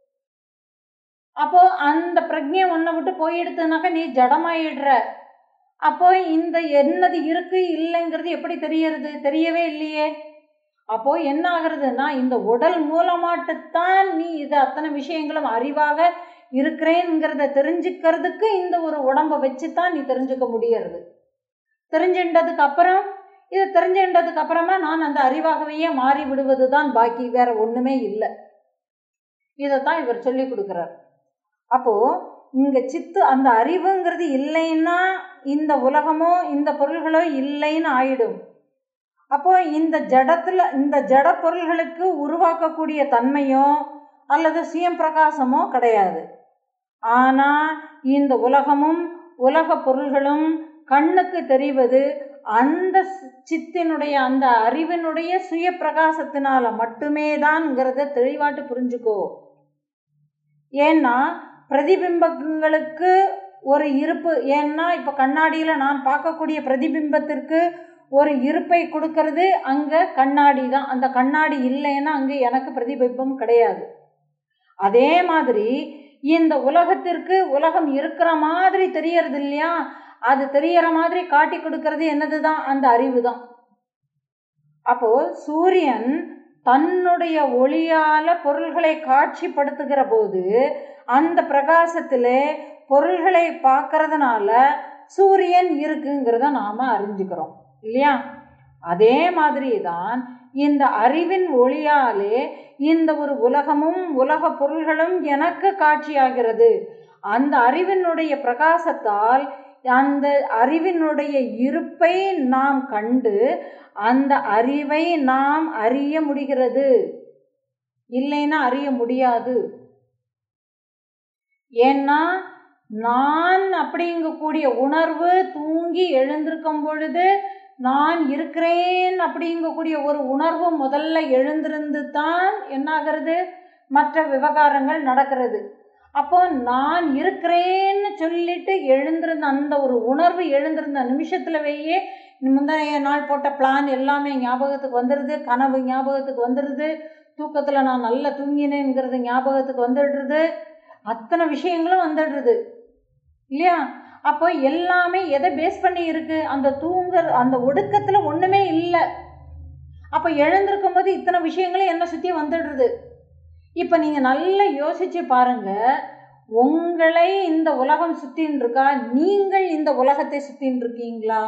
அப்போ அந்த பிரஜை உன்னை விட்டு போயிடுத்துனாக்க நீ ஜடமாயிடுற அப்போ இந்த என்னது இருக்கு இல்லைங்கிறது எப்படி தெரியறது தெரியவே இல்லையே அப்போ என்ன ஆகுறதுன்னா இந்த உடல் மூலமாட்டுத்தான் நீ இது அத்தனை விஷயங்களும் அறிவாக இருக்கிறேங்கிறத தெரிஞ்சுக்கிறதுக்கு இந்த ஒரு உடம்பை வச்சு தான் நீ தெரிஞ்சுக்க முடியறது தெரிஞ்சுட்டதுக்கு அப்புறம் இது தெரிஞ்சுட்டதுக்கு அப்புறமா நான் அந்த அறிவாகவே மாறி விடுவது தான் பாக்கி வேற ஒண்ணுமே இல்லை இதைத்தான் இவர் சொல்லி கொடுக்குறார் அப்போ இங்க சித்து அந்த அறிவுங்கிறது இல்லைன்னா இந்த உலகமோ இந்த பொருள்களோ இல்லைன்னு ஆயிடும் அப்போ இந்த ஜடத்துல இந்த ஜட பொருள்களுக்கு உருவாக்கக்கூடிய தன்மையோ அல்லது சுயம் பிரகாசமோ கிடையாது ஆனா இந்த உலகமும் உலக பொருள்களும் கண்ணுக்கு தெரிவது அந்த ஸ்- சித்தினுடைய அந்த அறிவினுடைய சுய பிரகாசத்தினால மட்டுமே தான்ங்கிறத தெளிவாட்டு புரிஞ்சுக்கோ ஏன்னா பிரதிபிம்பங்களுக்கு ஒரு இருப்பு ஏன்னா இப்போ கண்ணாடியில் நான் பார்க்கக்கூடிய பிரதிபிம்பத்திற்கு ஒரு இருப்பை கொடுக்கறது அங்கே கண்ணாடி தான் அந்த கண்ணாடி இல்லைன்னா அங்கே எனக்கு பிரதிபிம்பம் கிடையாது அதே மாதிரி இந்த உலகத்திற்கு உலகம் இருக்கிற மாதிரி தெரியறது இல்லையா அது தெரியற மாதிரி காட்டி கொடுக்கறது என்னது தான் அந்த அறிவு தான் அப்போ சூரியன் தன்னுடைய ஒளியால பொருள்களை காட்சிப்படுத்துகிற போது அந்த பிரகாசத்திலே பொருள்களை பார்க்கறதுனால சூரியன் இருக்குங்கிறத நாம அறிஞ்சுக்கிறோம் இல்லையா அதே மாதிரி தான் இந்த அறிவின் ஒளியாலே இந்த ஒரு உலகமும் உலக பொருள்களும் எனக்கு காட்சியாகிறது அந்த அறிவினுடைய பிரகாசத்தால் அந்த அறிவினுடைய இருப்பை நாம் கண்டு அந்த அறிவை நாம் அறிய முடிகிறது இல்லைன்னா அறிய முடியாது ஏன்னா நான் அப்படிங்கக்கூடிய உணர்வு தூங்கி எழுந்திருக்கும் பொழுது நான் இருக்கிறேன் அப்படிங்கக்கூடிய ஒரு உணர்வு முதல்ல எழுந்திருந்து தான் என்னாகிறது மற்ற விவகாரங்கள் நடக்கிறது அப்போ நான் இருக்கிறேன்னு சொல்லிட்டு எழுந்திருந்த அந்த ஒரு உணர்வு எழுந்திருந்த நிமிஷத்துலவேயே முந்தைய நாள் போட்ட பிளான் எல்லாமே ஞாபகத்துக்கு வந்துடுது கனவு ஞாபகத்துக்கு வந்துடுது தூக்கத்தில் நான் நல்லா தூங்கினேங்கிறது ஞாபகத்துக்கு வந்துடுறது அத்தனை விஷயங்களும் வந்துடுறது இல்லையா அப்போ எல்லாமே எதை பேஸ் பண்ணி இருக்கு அந்த தூங்குற அந்த ஒடுக்கத்தில் ஒன்றுமே இல்லை அப்போ எழுந்திருக்கும் போது இத்தனை விஷயங்களும் என்னை சுற்றி வந்துடுறது இப்போ நீங்கள் நல்லா யோசிச்சு பாருங்க உங்களை இந்த உலகம் சுத்தின்னு இருக்கா நீங்கள் இந்த உலகத்தை சுத்தின்னு இருக்கீங்களா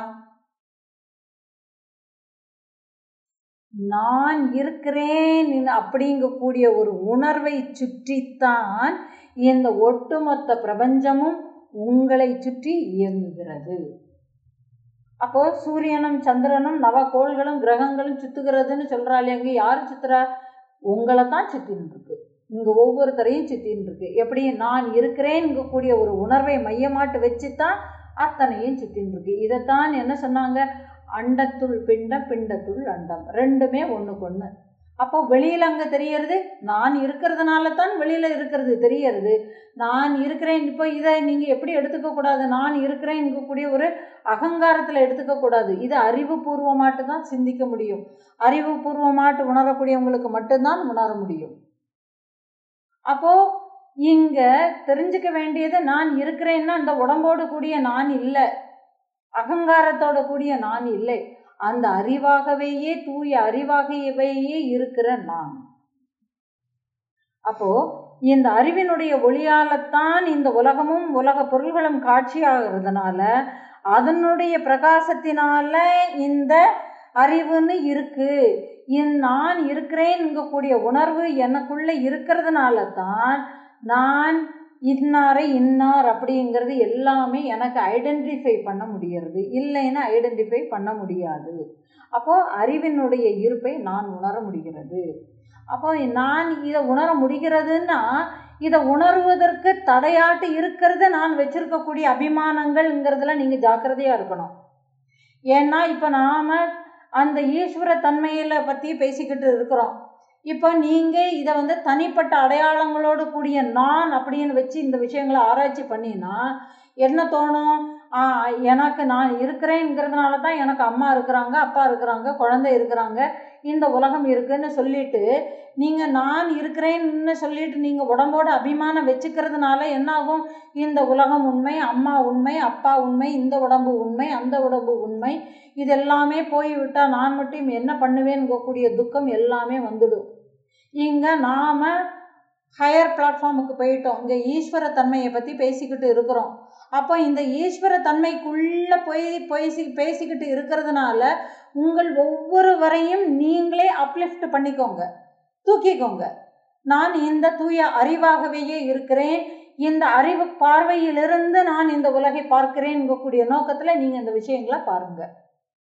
நான் இருக்கிறேன் இந்த- அப்படிங்கக்கூடிய ஒரு உணர்வை சுற்றித்தான் இந்த ஒட்டுமொத்த பிரபஞ்சமும் உங்களை சுற்றி இயங்குகிறது அப்போ சூரியனும் சந்திரனும் நவகோள்களும் கிரகங்களும் சுத்துகிறதுன்னு சொல்றாள் அங்கே யார் சுத்துறா உங்களை தான் சுத்தின்னு இருக்கு இங்க ஒவ்வொருத்தரையும் சுத்தின்னு இருக்கு எப்படி நான் இருக்கிறேன்கக்கூடிய ஒரு உணர்வை மையமாட்டு வச்சு தான் அத்தனையும் சுத்தின்னு இருக்கு இதைத்தான் என்ன சொன்னாங்க அண்டத்துள் பிண்டம் பிண்டத்துள் அண்டம் ரெண்டுமே ஒண்ணுக்கு ஒண்ணு அப்போ வெளியில் அங்கே தெரியறது நான் இருக்கிறதுனால தான் வெளியில் இருக்கிறது தெரியறது நான் இருக்கிறேன் இப்போ இதை நீங்கள் எப்படி எடுத்துக்க கூடாது நான் இருக்கிறேன் கூடிய ஒரு அகங்காரத்தில் எடுத்துக்க கூடாது இது அறிவுபூர்வமாட்டு தான் சிந்திக்க முடியும் அறிவுபூர்வமாட்டு உணரக்கூடியவங்களுக்கு மட்டும்தான் உணர முடியும் அப்போ இங்க தெரிஞ்சுக்க வேண்டியது நான் இருக்கிறேன்னா அந்த உடம்போடு கூடிய நான் இல்லை அகங்காரத்தோட கூடிய நான் இல்லை அந்த அறிவாகவேயே தூய அறிவாகவேயே இருக்கிற நான் அப்போ இந்த அறிவினுடைய ஒளியாலத்தான் இந்த உலகமும் உலக பொருள்களும் காட்சியாகிறதுனால அதனுடைய பிரகாசத்தினால இந்த அறிவுன்னு இருக்கு இந் நான் இருக்கிறேன்ங்கக்கூடிய உணர்வு எனக்குள்ள இருக்கிறதுனால தான் நான் இன்னாரை இன்னார் அப்படிங்கிறது எல்லாமே எனக்கு ஐடென்டிஃபை பண்ண முடியறது இல்லைன்னா ஐடென்டிஃபை பண்ண முடியாது அப்போ அறிவினுடைய இருப்பை நான் உணர முடிகிறது அப்போ நான் இதை உணர முடிகிறதுன்னா இதை உணர்வதற்கு தடையாட்டு இருக்கிறத நான் வச்சிருக்கக்கூடிய அபிமானங்கள்ங்கிறதுல நீங்கள் ஜாக்கிரதையாக இருக்கணும் ஏன்னா இப்போ நாம் அந்த ஈஸ்வர தன்மையில் பற்றி பேசிக்கிட்டு இருக்கிறோம் இப்போ நீங்கள் இதை வந்து தனிப்பட்ட அடையாளங்களோடு கூடிய நான் அப்படின்னு வச்சு இந்த விஷயங்களை ஆராய்ச்சி பண்ணினா என்ன தோணும் எனக்கு நான் இருக்கிறேங்கிறதுனால தான் எனக்கு அம்மா இருக்கிறாங்க அப்பா இருக்கிறாங்க குழந்தை இருக்கிறாங்க இந்த உலகம் இருக்குன்னு சொல்லிட்டு நீங்கள் நான் இருக்கிறேன்னு சொல்லிட்டு நீங்கள் உடம்போட அபிமானம் வச்சுக்கிறதுனால என்னாகும் இந்த உலகம் உண்மை அம்மா உண்மை அப்பா உண்மை இந்த உடம்பு உண்மை அந்த உடம்பு உண்மை இது எல்லாமே போய்விட்டால் நான் மட்டும் என்ன பண்ணுவேன்கக்கூடிய துக்கம் எல்லாமே வந்துடும் இங்கே நாம் ஹையர் பிளாட்ஃபார்முக்கு போயிட்டோம் இங்கே ஈஸ்வர தன்மையை பற்றி பேசிக்கிட்டு இருக்கிறோம் அப்போ இந்த ஈஸ்வர தன்மைக்குள்ளே போய் பேசி பேசிக்கிட்டு இருக்கிறதுனால உங்கள் ஒவ்வொருவரையும் நீங்களே அப்லிஃப்ட் பண்ணிக்கோங்க தூக்கிக்கோங்க நான் இந்த தூய அறிவாகவே இருக்கிறேன் இந்த அறிவு பார்வையிலிருந்து நான் இந்த உலகை பார்க்கிறேன்கக்கூடிய நோக்கத்தில் நீங்கள் இந்த விஷயங்களை பாருங்கள்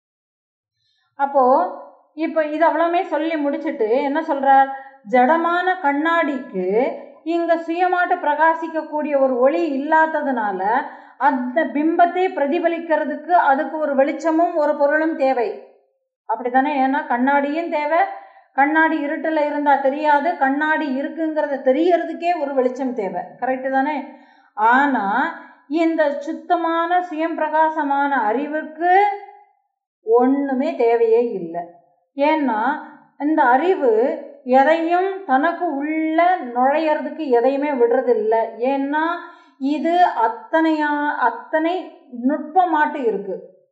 அப்போது இப்போ இது அவ்வளோமே சொல்லி முடிச்சுட்டு என்ன சொல்கிறார் ஜடமான கண்ணாடிக்கு இங்கே சுயமாட்டு பிரகாசிக்கக்கூடிய ஒரு ஒளி இல்லாததுனால அந்த பிம்பத்தை பிரதிபலிக்கிறதுக்கு அதுக்கு ஒரு வெளிச்சமும் ஒரு பொருளும் தேவை அப்படி தானே ஏன்னா கண்ணாடியும் தேவை கண்ணாடி இருட்டில் இருந்தால் தெரியாது கண்ணாடி இருக்குங்கிறத தெரியறதுக்கே ஒரு வெளிச்சம் தேவை கரெக்டு தானே ஆனால் இந்த சுத்தமான சுயம் பிரகாசமான அறிவுக்கு ஒன்றுமே தேவையே இல்லை ஏன்னா இந்த அறிவு எதையும் தனக்கு உள்ள நுழையிறதுக்கு எதையுமே விடுறதில்லை ஏன்னா இது அத்தனையா அத்தனை நுட்பமாட்டு இருக்கு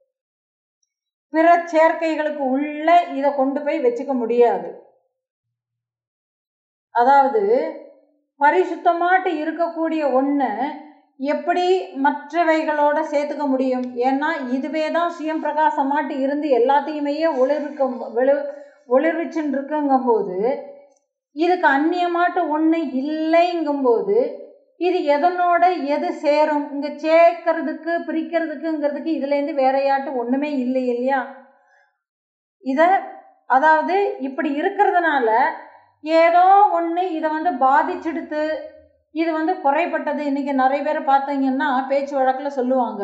பிற சேர்க்கைகளுக்கு உள்ள இதை கொண்டு போய் வச்சுக்க முடியாது அதாவது பரிசுத்தமாட்டு இருக்கக்கூடிய ஒன்று எப்படி மற்றவைகளோட சேர்த்துக்க முடியும் ஏன்னா இதுவே தான் சுயம் பிரகாசமாட்டு இருந்து எல்லாத்தையுமே ஒளிர்க்க வெளி ஒளிர்விச்சுன்னு இருக்குங்கும்போது இதுக்கு அந்நியமாட்டு ஒன்று இல்லைங்கும்போது இது எதனோட எது சேரும் இங்கே சேர்க்கறதுக்கு பிரிக்கிறதுக்குங்கிறதுக்கு இதுலேருந்து வேறையாட்டு ஒன்றுமே இல்லை இல்லையா இதை அதாவது இப்படி இருக்கிறதுனால ஏதோ ஒன்று இதை வந்து பாதிச்செடுத்து இது வந்து குறைப்பட்டது இன்னைக்கு நிறைய பேர் பார்த்தீங்கன்னா பேச்சு வழக்கில் சொல்லுவாங்க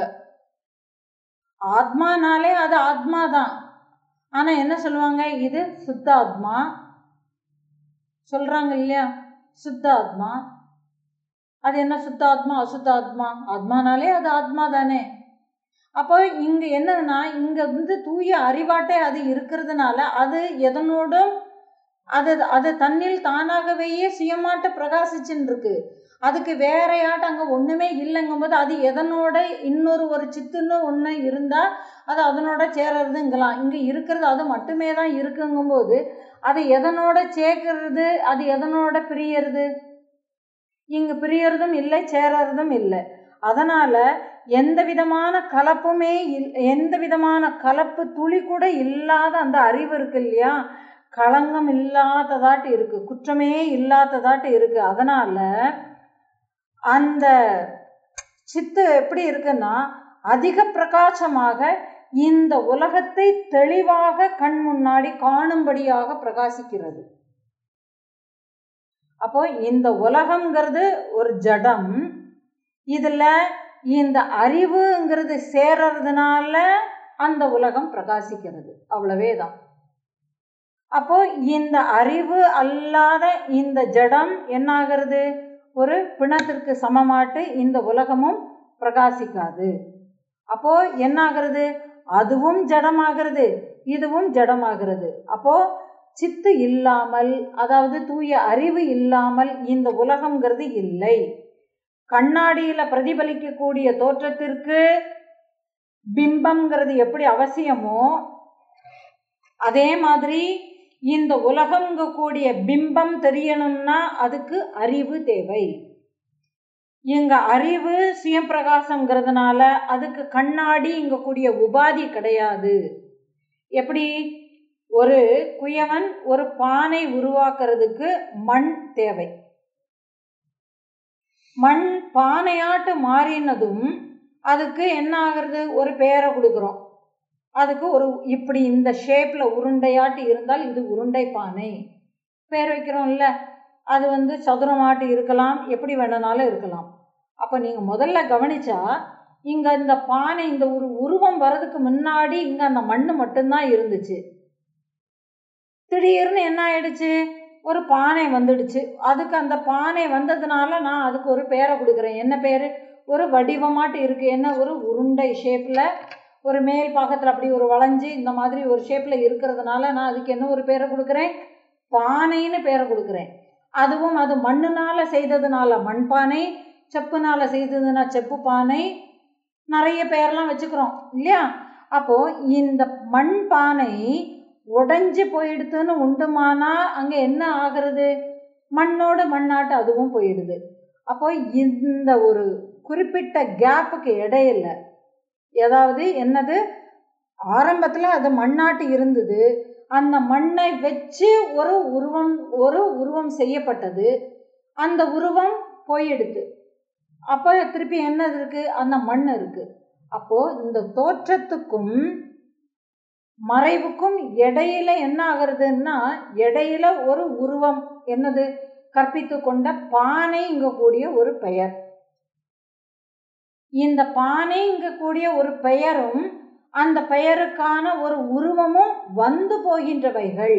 ஆத்மானாலே அது ஆத்மா தான் ஆனால் என்ன சொல்லுவாங்க இது சுத்த ஆத்மா சொல்கிறாங்க இல்லையா சுத்த ஆத்மா அது என்ன சுத்த ஆத்மா அசுத்த ஆத்மா ஆத்மானாலே அது ஆத்மா தானே அப்போ இங்கே என்னதுன்னா இங்கே வந்து தூய அறிவாட்டே அது இருக்கிறதுனால அது எதனோடும் அது அது தன்னில் தானாகவே சுயமாட்ட பிரகாசிச்சுன்னு இருக்கு அதுக்கு வேறையாட்ட அங்கே ஒன்றுமே இல்லைங்கும்போது அது எதனோட இன்னொரு ஒரு சித்துன்னு ஒன்று இருந்தால் அது அதனோட சேரறதுங்கலாம் இங்கே இருக்கிறது அது மட்டுமே தான் இருக்குங்கும்போது அது எதனோட சேர்க்கறது அது எதனோட பிரியறது இங்கே பிரியறதும் இல்லை சேரறதும் இல்லை அதனால் எந்த விதமான கலப்புமே இல் எந்த விதமான கலப்பு துளி கூட இல்லாத அந்த அறிவு இருக்கு இல்லையா களங்கம் இல்லாததாட்டு இருக்கு குற்றமே இல்லாததாட்டு இருக்கு அதனால அந்த சித்து எப்படி இருக்குன்னா அதிக பிரகாசமாக இந்த உலகத்தை தெளிவாக கண் முன்னாடி காணும்படியாக பிரகாசிக்கிறது அப்போ இந்த உலகம்ங்கிறது ஒரு ஜடம் இதுல இந்த அறிவுங்கிறது சேர்றதுனால அந்த உலகம் பிரகாசிக்கிறது அவ்வளவே தான் அப்போ இந்த அறிவு அல்லாத இந்த ஜடம் என்னாகிறது ஒரு பிணத்திற்கு சமமாட்டு இந்த உலகமும் பிரகாசிக்காது அப்போ என்னாகிறது அதுவும் ஜடமாகிறது இதுவும் ஜடமாகிறது அப்போ சித்து இல்லாமல் அதாவது தூய அறிவு இல்லாமல் இந்த உலகம்ங்கிறது இல்லை கண்ணாடியில பிரதிபலிக்கக்கூடிய தோற்றத்திற்கு பிம்பம்ங்கிறது எப்படி அவசியமோ அதே மாதிரி இந்த உலகங்க கூடிய பிம்பம் தெரியணும்னா அதுக்கு அறிவு தேவை இங்க அறிவு சுயப்பிரகாசம்ங்கிறதுனால அதுக்கு கண்ணாடி இங்க கூடிய உபாதி கிடையாது எப்படி ஒரு குயவன் ஒரு பானை உருவாக்குறதுக்கு மண் தேவை மண் பானையாட்டு மாறினதும் அதுக்கு என்ன ஆகுறது ஒரு பேரை கொடுக்குறோம் அதுக்கு ஒரு இப்படி இந்த ஷேப்பில் உருண்டையாட்டு இருந்தால் இது உருண்டை பானை பேர் வைக்கிறோம்ல அது வந்து சதுரமாட்டு இருக்கலாம் எப்படி வேணுனாலும் இருக்கலாம் அப்போ நீங்கள் முதல்ல கவனிச்சா இங்கே இந்த பானை இந்த ஒரு உருவம் வர்றதுக்கு முன்னாடி இங்கே அந்த மண் மட்டும்தான் இருந்துச்சு திடீர்னு என்ன ஆயிடுச்சு ஒரு பானை வந்துடுச்சு அதுக்கு அந்த பானை வந்ததுனால நான் அதுக்கு ஒரு பேரை கொடுக்குறேன் என்ன பேர் ஒரு வடிவமாட்டு இருக்கு என்ன ஒரு உருண்டை ஷேப்பில் ஒரு மேல் பாகத்தில் அப்படி ஒரு வளைஞ்சு இந்த மாதிரி ஒரு ஷேப்பில் இருக்கிறதுனால நான் அதுக்கு என்ன ஒரு பேரை கொடுக்குறேன் பானைன்னு பேரை கொடுக்குறேன் அதுவும் அது மண்ணுனால செய்ததுனால மண்பானை செப்புனால செய்ததுன்னா செப்பு பானை நிறைய பேர்லாம் வச்சுக்கிறோம் இல்லையா அப்போ இந்த மண் பானை உடைஞ்சு போயிடுதுன்னு உண்டுமானா அங்கே என்ன ஆகிறது மண்ணோடு மண்ணாட்டு அதுவும் போயிடுது அப்போ இந்த ஒரு குறிப்பிட்ட கேப்புக்கு இடையில ஏதாவது என்னது ஆரம்பத்தில் அது மண்ணாட்டு இருந்தது அந்த மண்ணை வச்சு ஒரு உருவம் ஒரு உருவம் செய்யப்பட்டது அந்த உருவம் போயிடுது அப்போ திருப்பி என்ன இருக்கு அந்த மண் இருக்கு அப்போ இந்த தோற்றத்துக்கும் மறைவுக்கும் இடையில என்ன ஆகுறதுன்னா இடையில ஒரு உருவம் என்னது கற்பித்து கொண்ட பானை இங்க கூடிய ஒரு பெயர் இந்த பானை இங்க கூடிய ஒரு பெயரும் அந்த பெயருக்கான ஒரு உருவமும் வந்து போகின்றவைகள்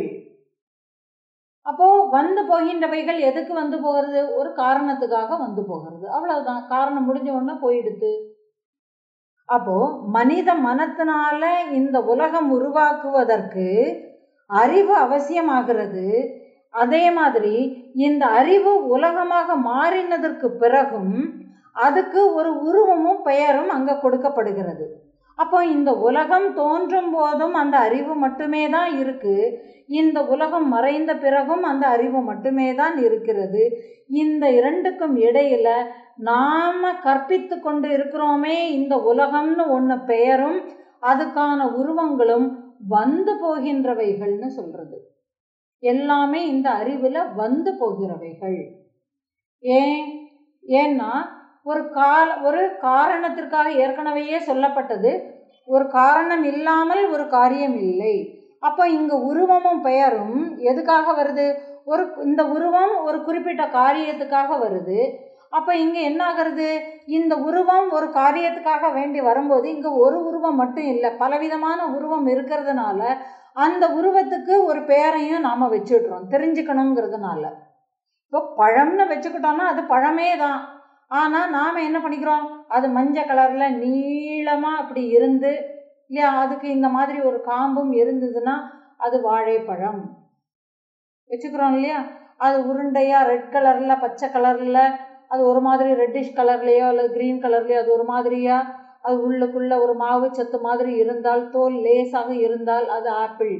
அப்போ வந்து போகின்றவைகள் எதுக்கு வந்து போகிறது ஒரு காரணத்துக்காக வந்து போகிறது அவ்வளவுதான் காரணம் முடிஞ்ச உடனே போயிடுது அப்போ மனித மனத்தினால இந்த உலகம் உருவாக்குவதற்கு அறிவு அவசியமாகிறது அதே மாதிரி இந்த அறிவு உலகமாக மாறினதற்கு பிறகும் அதுக்கு ஒரு உருவமும் பெயரும் அங்கே கொடுக்கப்படுகிறது அப்போ இந்த உலகம் தோன்றும் போதும் அந்த அறிவு மட்டுமே தான் இருக்கு இந்த உலகம் மறைந்த பிறகும் அந்த அறிவு மட்டுமே தான் இருக்கிறது இந்த இரண்டுக்கும் இடையில நாம கற்பித்து கொண்டு இருக்கிறோமே இந்த உலகம்னு ஒன்று பெயரும் அதுக்கான உருவங்களும் வந்து போகின்றவைகள்னு சொல்றது எல்லாமே இந்த அறிவில் வந்து போகிறவைகள் ஏன் ஏன்னா ஒரு கால ஒரு காரணத்திற்காக ஏற்கனவே சொல்லப்பட்டது ஒரு காரணம் இல்லாமல் ஒரு காரியம் இல்லை அப்போ இங்கே உருவமும் பெயரும் எதுக்காக வருது ஒரு இந்த உருவம் ஒரு குறிப்பிட்ட காரியத்துக்காக வருது அப்போ இங்கே என்ன ஆகிறது இந்த உருவம் ஒரு காரியத்துக்காக வேண்டி வரும்போது இங்கே ஒரு உருவம் மட்டும் இல்லை பலவிதமான உருவம் இருக்கிறதுனால அந்த உருவத்துக்கு ஒரு பெயரையும் நாம் வச்சுடுறோம் தெரிஞ்சுக்கணுங்கிறதுனால இப்போ பழம்னு வச்சுக்கிட்டோம்னா அது பழமே தான் ஆனால் நாம் என்ன பண்ணிக்கிறோம் அது மஞ்சள் கலரில் நீளமாக அப்படி இருந்து இல்லையா அதுக்கு இந்த மாதிரி ஒரு காம்பும் இருந்ததுன்னா அது வாழைப்பழம் வச்சுக்கிறோம் இல்லையா அது உருண்டையாக ரெட் கலரில் பச்சை கலரில் அது ஒரு மாதிரி ரெட்டிஷ் கலர்லேயோ அல்லது க்ரீன் கலர்லேயோ அது ஒரு மாதிரியாக அது உள்ளுக்குள்ளே ஒரு மாவு சத்து மாதிரி இருந்தால் தோல் லேசாக இருந்தால் அது ஆப்பிள்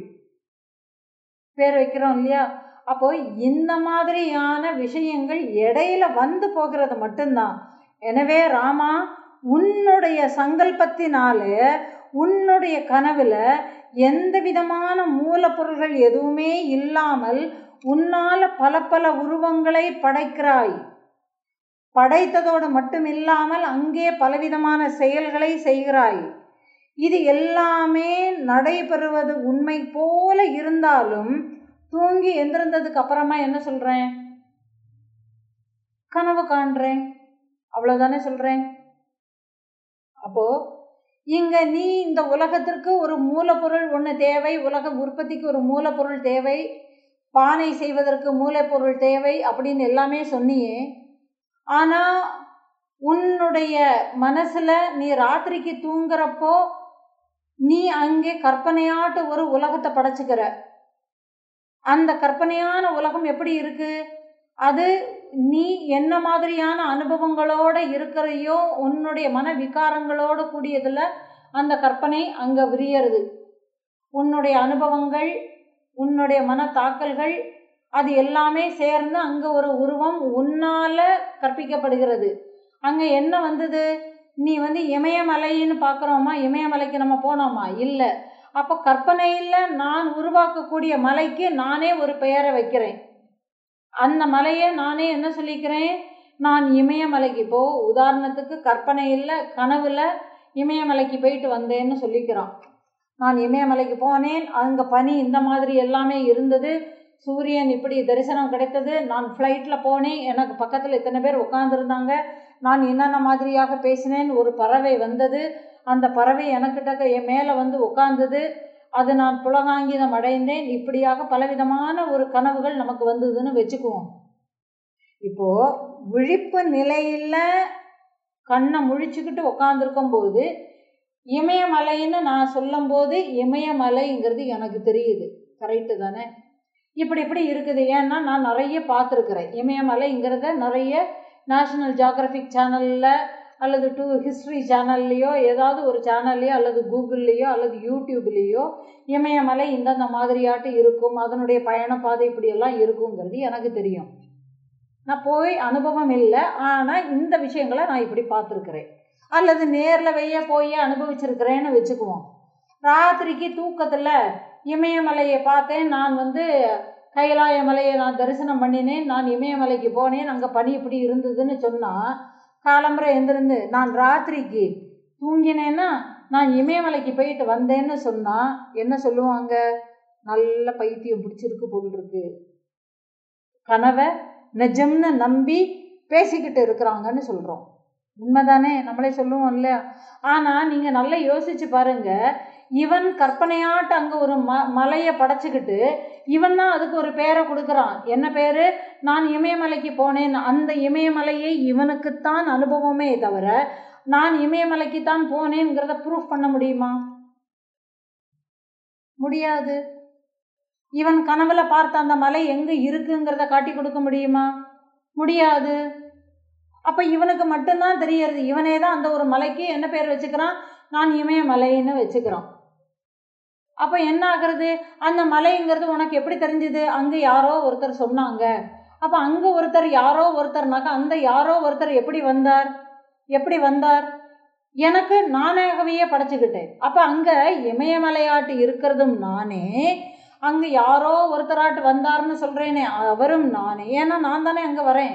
பேர் வைக்கிறோம் இல்லையா அப்போ இந்த மாதிரியான விஷயங்கள் இடையில வந்து போகிறது மட்டும்தான் எனவே ராமா உன்னுடைய சங்கல்பத்தினால உன்னுடைய கனவுல எந்த விதமான மூலப்பொருள்கள் எதுவுமே இல்லாமல் உன்னால பல பல உருவங்களை படைக்கிறாய் படைத்ததோடு மட்டும் இல்லாமல் அங்கே பலவிதமான செயல்களை செய்கிறாய் இது எல்லாமே நடைபெறுவது உண்மை போல இருந்தாலும் தூங்கி எந்திருந்ததுக்கு அப்புறமா என்ன சொல்கிறேன் கனவு காண்றேன் அவ்வளோதானே சொல்கிறேன் அப்போ இங்க நீ இந்த உலகத்திற்கு ஒரு மூலப்பொருள் ஒன்று தேவை உலக உற்பத்திக்கு ஒரு மூலப்பொருள் தேவை பானை செய்வதற்கு மூலப்பொருள் தேவை அப்படின்னு எல்லாமே சொன்னியே ஆனால் உன்னுடைய மனசில் நீ ராத்திரிக்கு தூங்குறப்போ நீ அங்கே கற்பனையாட்டு ஒரு உலகத்தை படைச்சுக்கிற அந்த கற்பனையான உலகம் எப்படி இருக்கு அது நீ என்ன மாதிரியான அனுபவங்களோட இருக்கிறையோ உன்னுடைய மன விகாரங்களோட கூடியதில் அந்த கற்பனை அங்கே விரியறது உன்னுடைய அனுபவங்கள் உன்னுடைய மன தாக்கல்கள் அது எல்லாமே சேர்ந்து அங்கே ஒரு உருவம் உன்னால் கற்பிக்கப்படுகிறது அங்கே என்ன வந்தது நீ வந்து இமயமலைன்னு பார்க்குறோமா இமயமலைக்கு நம்ம போனோமா இல்லை அப்போ கற்பனையில் நான் உருவாக்கக்கூடிய மலைக்கு நானே ஒரு பெயரை வைக்கிறேன் அந்த மலையை நானே என்ன சொல்லிக்கிறேன் நான் இமயமலைக்கு இப்போ உதாரணத்துக்கு கற்பனையில் கனவுல இமயமலைக்கு போயிட்டு வந்தேன்னு சொல்லிக்கிறான் நான் இமயமலைக்கு போனேன் அங்கே பனி இந்த மாதிரி எல்லாமே இருந்தது சூரியன் இப்படி தரிசனம் கிடைத்தது நான் ஃப்ளைட்டில் போனேன் எனக்கு பக்கத்தில் இத்தனை பேர் உட்காந்துருந்தாங்க நான் என்னென்ன மாதிரியாக பேசினேன் ஒரு பறவை வந்தது அந்த பறவை எனக்கிட்ட என் மேலே வந்து உட்காந்தது அது நான் புலகாங்கிதம் அடைந்தேன் இப்படியாக பலவிதமான ஒரு கனவுகள் நமக்கு வந்ததுன்னு வச்சுக்குவோம் இப்போ விழிப்பு நிலையில் கண்ணை முழிச்சுக்கிட்டு உட்காந்துருக்கும் போது இமயமலைன்னு நான் சொல்லும்போது இமயமலைங்கிறது எனக்கு தெரியுது கரெக்டு தானே இப்படி இப்படி இருக்குது ஏன்னா நான் நிறைய பார்த்துருக்குறேன் இமயமலைங்கிறத நிறைய நேஷ்னல் ஜியாகிரபிக் சேனலில் அல்லது டூ ஹிஸ்ட்ரி சேனல்லையோ ஏதாவது ஒரு சேனல்லையோ அல்லது கூகுள்லேயோ அல்லது யூடியூப்லேயோ இமயமலை இந்தந்த மாதிரியாட்டு இருக்கும் அதனுடைய பயணப்பாதை இப்படியெல்லாம் இருக்குங்கிறது எனக்கு தெரியும் நான் போய் அனுபவம் இல்லை ஆனால் இந்த விஷயங்களை நான் இப்படி பார்த்துருக்குறேன் அல்லது நேரில் வெய்ய போய் அனுபவிச்சிருக்கிறேன்னு வச்சுக்குவோம் ராத்திரிக்கு தூக்கத்தில் இமயமலையை பார்த்தேன் நான் வந்து கைலாய மலையை நான் தரிசனம் பண்ணினேன் நான் இமயமலைக்கு போனேன் அங்கே பனி இப்படி இருந்ததுன்னு சொன்னால் காலம்பரை எழுந்திருந்து நான் ராத்திரிக்கு தூங்கினேன்னா நான் இமயமலைக்கு போயிட்டு வந்தேன்னு சொன்னால் என்ன சொல்லுவாங்க நல்ல பைத்தியம் பிடிச்சிருக்கு போல் இருக்கு கனவை நிஜம்னு நம்பி பேசிக்கிட்டு இருக்கிறாங்கன்னு சொல்கிறோம் உண்மைதானே நம்மளே சொல்லுவோம் இல்லையா ஆனால் நீங்கள் நல்லா யோசிச்சு பாருங்க இவன் கற்பனையாட்டு அங்கே ஒரு ம மலையை படைச்சிக்கிட்டு இவன் தான் அதுக்கு ஒரு பேரை கொடுக்குறான் என்ன பேர் நான் இமயமலைக்கு போனேன் அந்த இமயமலையை இவனுக்குத்தான் அனுபவமே தவிர நான் இமயமலைக்கு தான் போனேங்கிறத ப்ரூஃப் பண்ண முடியுமா முடியாது இவன் கனவுல பார்த்த அந்த மலை எங்கே இருக்குங்கிறத காட்டி கொடுக்க முடியுமா முடியாது அப்போ இவனுக்கு மட்டும்தான் தெரியறது இவனே தான் அந்த ஒரு மலைக்கு என்ன பேர் வச்சுக்கிறான் நான் இமயமலைன்னு வச்சுக்கிறான் அப்போ என்ன ஆகுறது அந்த மலைங்கிறது உனக்கு எப்படி தெரிஞ்சுது அங்கே யாரோ ஒருத்தர் சொன்னாங்க அப்போ அங்கே ஒருத்தர் யாரோ ஒருத்தர்னாக்கா அந்த யாரோ ஒருத்தர் எப்படி வந்தார் எப்படி வந்தார் எனக்கு நானாகவே படைச்சிக்கிட்டேன் அப்போ அங்கே இமயமலையாட்டு இருக்கிறதும் நானே அங்கே யாரோ ஒருத்தராட்டு வந்தார்னு சொல்கிறேனே அவரும் நானே ஏன்னா நான் தானே அங்கே வரேன்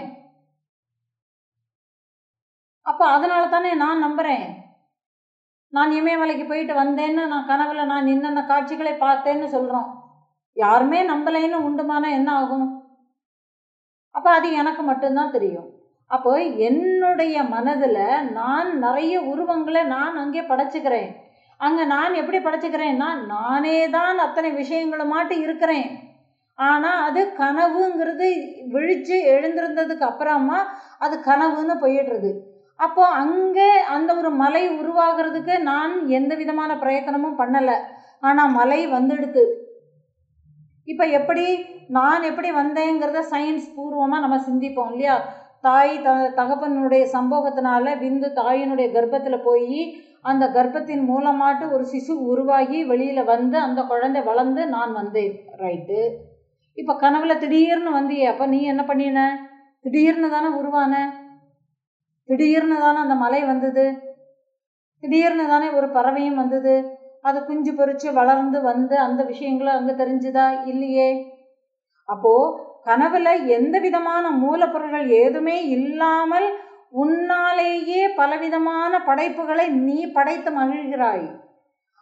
அப்போ அதனால தானே நான் நம்புகிறேன் நான் இமயமலைக்கு போயிட்டு வந்தேன்னு நான் கனவுல நான் இன்னென்ன காட்சிகளை பார்த்தேன்னு சொல்கிறோம் யாருமே நம்பலைன்னு உண்டுமானா என்ன ஆகும் அப்போ அது எனக்கு மட்டும்தான் தெரியும் அப்போ என்னுடைய மனதில் நான் நிறைய உருவங்களை நான் அங்கே படைச்சிக்கிறேன் அங்கே நான் எப்படி படைச்சிக்கிறேன்னா நானே தான் அத்தனை விஷயங்களுமாட்டு இருக்கிறேன் ஆனால் அது கனவுங்கிறது விழித்து எழுந்திருந்ததுக்கு அப்புறமா அது கனவுன்னு போயிடுறது அப்போ அங்கே அந்த ஒரு மலை உருவாகிறதுக்கு நான் எந்த விதமான பிரயத்தனமும் பண்ணலை ஆனால் மலை வந்துடுது இப்போ எப்படி நான் எப்படி வந்தேங்கிறத சயின்ஸ் பூர்வமாக நம்ம சிந்திப்போம் இல்லையா தாய் த தகப்பனுடைய சம்போகத்தினால விந்து தாயினுடைய கர்ப்பத்தில் போய் அந்த கர்ப்பத்தின் மூலமாட்டு ஒரு சிசு உருவாகி வெளியில் வந்து அந்த குழந்தை வளர்ந்து நான் வந்தேன் ரைட்டு இப்போ கனவுல திடீர்னு வந்தியே அப்போ நீ என்ன பண்ணின திடீர்னு தானே உருவான திடீர்னு தானே அந்த மலை வந்தது திடீர்னு தானே ஒரு பறவையும் வந்தது அது குஞ்சு பொறிச்சு வளர்ந்து வந்து அந்த விஷயங்களை அங்கே தெரிஞ்சுதா இல்லையே அப்போ கனவுல எந்த விதமான மூலப்பொருள்கள் ஏதுமே இல்லாமல் உன்னாலேயே பலவிதமான படைப்புகளை நீ படைத்து மகிழ்கிறாய்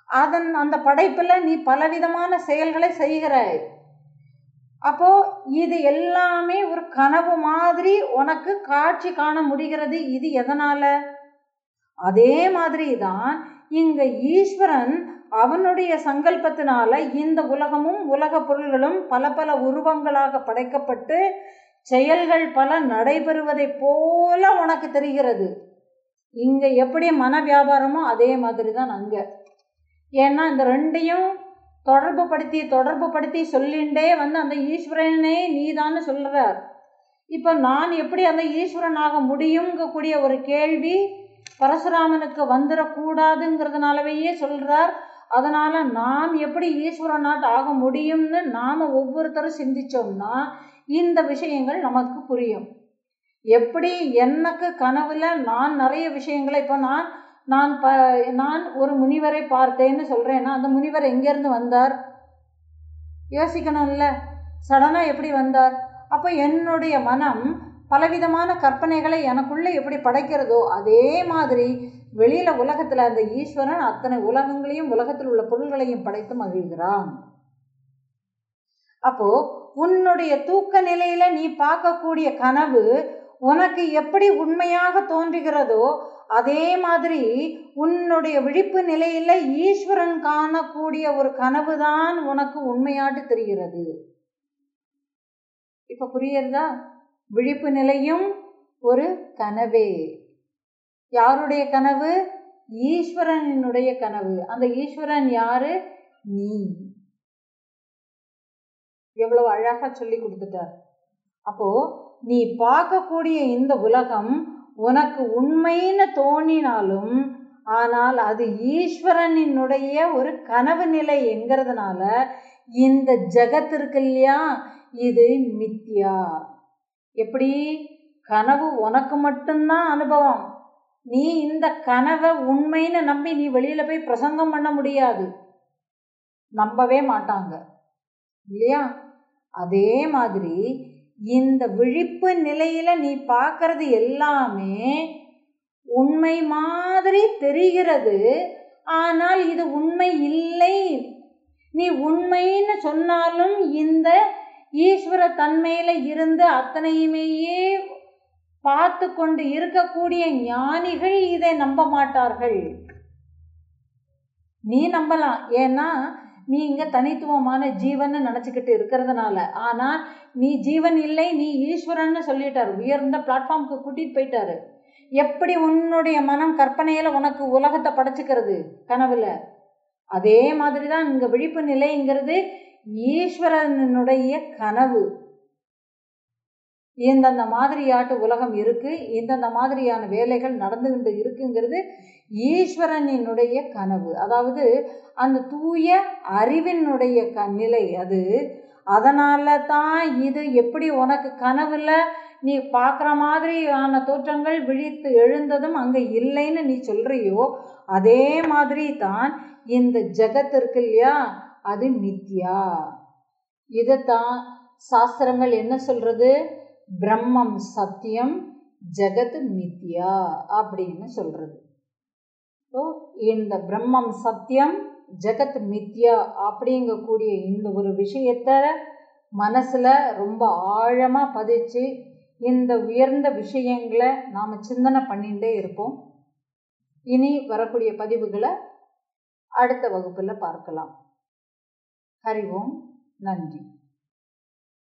அதன் அந்த படைப்பில் நீ பலவிதமான செயல்களை செய்கிறாய் அப்போ இது எல்லாமே ஒரு கனவு மாதிரி உனக்கு காட்சி காண முடிகிறது இது எதனால அதே மாதிரி தான் இங்க ஈஸ்வரன் அவனுடைய சங்கல்பத்தினால இந்த உலகமும் உலக பொருள்களும் பல பல உருவங்களாக படைக்கப்பட்டு செயல்கள் பல நடைபெறுவதை போல உனக்கு தெரிகிறது இங்க எப்படி மன வியாபாரமோ அதே மாதிரி தான் அங்க ஏன்னா இந்த ரெண்டையும் தொடர்பு படுத்தி தொடர்பு படுத்தி சொல்லிண்டே வந்து அந்த ஈஸ்வரனே நீதான்னு சொல்கிறார் இப்போ நான் எப்படி அந்த ஈஸ்வரனாக முடியுங்கக்கூடிய ஒரு கேள்வி பரசுராமனுக்கு வந்துடக்கூடாதுங்கிறதுனாலவே சொல்கிறார் அதனால் நாம் எப்படி ஈஸ்வரனாட் ஆக முடியும்னு நாம் ஒவ்வொருத்தரும் சிந்திச்சோம்னா இந்த விஷயங்கள் நமக்கு புரியும் எப்படி எனக்கு கனவுல நான் நிறைய விஷயங்களை இப்போ நான் நான் ப நான் ஒரு முனிவரை பார்த்தேன்னு சொல்கிறேன்னா அந்த முனிவர் எங்கேருந்து வந்தார் யோசிக்கணும்ல சடனாக எப்படி வந்தார் அப்போ என்னுடைய மனம் பலவிதமான கற்பனைகளை எனக்குள்ளே எப்படி படைக்கிறதோ அதே மாதிரி வெளியில் உலகத்தில் அந்த ஈஸ்வரன் அத்தனை உலகங்களையும் உலகத்தில் உள்ள பொருள்களையும் படைத்து மகிழ்கிறான் அப்போ உன்னுடைய தூக்க நிலையில நீ பார்க்கக்கூடிய கனவு உனக்கு எப்படி உண்மையாக தோன்றுகிறதோ அதே மாதிரி உன்னுடைய விழிப்பு நிலையில ஈஸ்வரன் காணக்கூடிய ஒரு கனவு தான் உனக்கு உண்மையாட்டு தெரிகிறது இப்ப புரியுறதா விழிப்பு நிலையும் ஒரு கனவே யாருடைய கனவு ஈஸ்வரனுடைய கனவு அந்த ஈஸ்வரன் யாரு நீ எவ்வளவு அழகா சொல்லி கொடுத்துட்டார் அப்போ நீ பார்க்கக்கூடிய இந்த உலகம் உனக்கு உண்மைன்னு தோணினாலும் ஆனால் அது ஈஸ்வரனினுடைய ஒரு கனவு நிலை என்கிறதுனால இந்த ஜெகத் இருக்கு இல்லையா இது மித்யா எப்படி கனவு உனக்கு மட்டும்தான் அனுபவம் நீ இந்த கனவை உண்மைன்னு நம்பி நீ வெளியில போய் பிரசங்கம் பண்ண முடியாது நம்பவே மாட்டாங்க இல்லையா அதே மாதிரி இந்த விழிப்பு நிலையில நீ பார்க்கறது எல்லாமே உண்மை மாதிரி தெரிகிறது ஆனால் இது உண்மை இல்லை நீ உண்மைன்னு சொன்னாலும் இந்த ஈஸ்வர தன்மையில இருந்து அத்தனையுமேயே பார்த்து கொண்டு இருக்கக்கூடிய ஞானிகள் இதை நம்ப மாட்டார்கள் நீ நம்பலாம் ஏன்னா நீ இங்கே தனித்துவமான ஜீவன் நினச்சிக்கிட்டு இருக்கிறதுனால ஆனால் நீ ஜீவன் இல்லை நீ ஈஸ்வரன்னு சொல்லிட்டார் உயர்ந்த பிளாட்ஃபார்முக்கு கூட்டிகிட்டு போயிட்டாரு எப்படி உன்னுடைய மனம் கற்பனையில் உனக்கு உலகத்தை படைச்சிக்கிறது கனவுல அதே மாதிரி தான் இங்கே விழிப்பு நிலைங்கிறது ஈஸ்வரனுடைய கனவு இந்தந்த மாதிரியாட்டு உலகம் இருக்கு இந்தந்த மாதிரியான வேலைகள் நடந்துகிட்டு இருக்குங்கிறது ஈஸ்வரனினுடைய கனவு அதாவது அந்த தூய அறிவினுடைய க நிலை அது அதனால தான் இது எப்படி உனக்கு கனவுல நீ பார்க்குற மாதிரியான தோற்றங்கள் விழித்து எழுந்ததும் அங்கே இல்லைன்னு நீ சொல்றியோ அதே மாதிரி தான் இந்த ஜெகத் இருக்கு இல்லையா அது மித்யா இதைத்தான் சாஸ்திரங்கள் என்ன சொல்றது பிரம்மம் சத்தியம் ஜெகத் மித்யா அப்படின்னு சொல்றது ஸோ இந்த பிரம்மம் சத்தியம் ஜெகத் மித்யா அப்படிங்கக்கூடிய இந்த ஒரு விஷயத்த மனசில் ரொம்ப ஆழமாக பதிச்சு இந்த உயர்ந்த விஷயங்களை நாம் சிந்தனை பண்ணிகிட்டே இருப்போம் இனி வரக்கூடிய பதிவுகளை அடுத்த வகுப்பில் பார்க்கலாம் ஹரி ஓம் நன்றி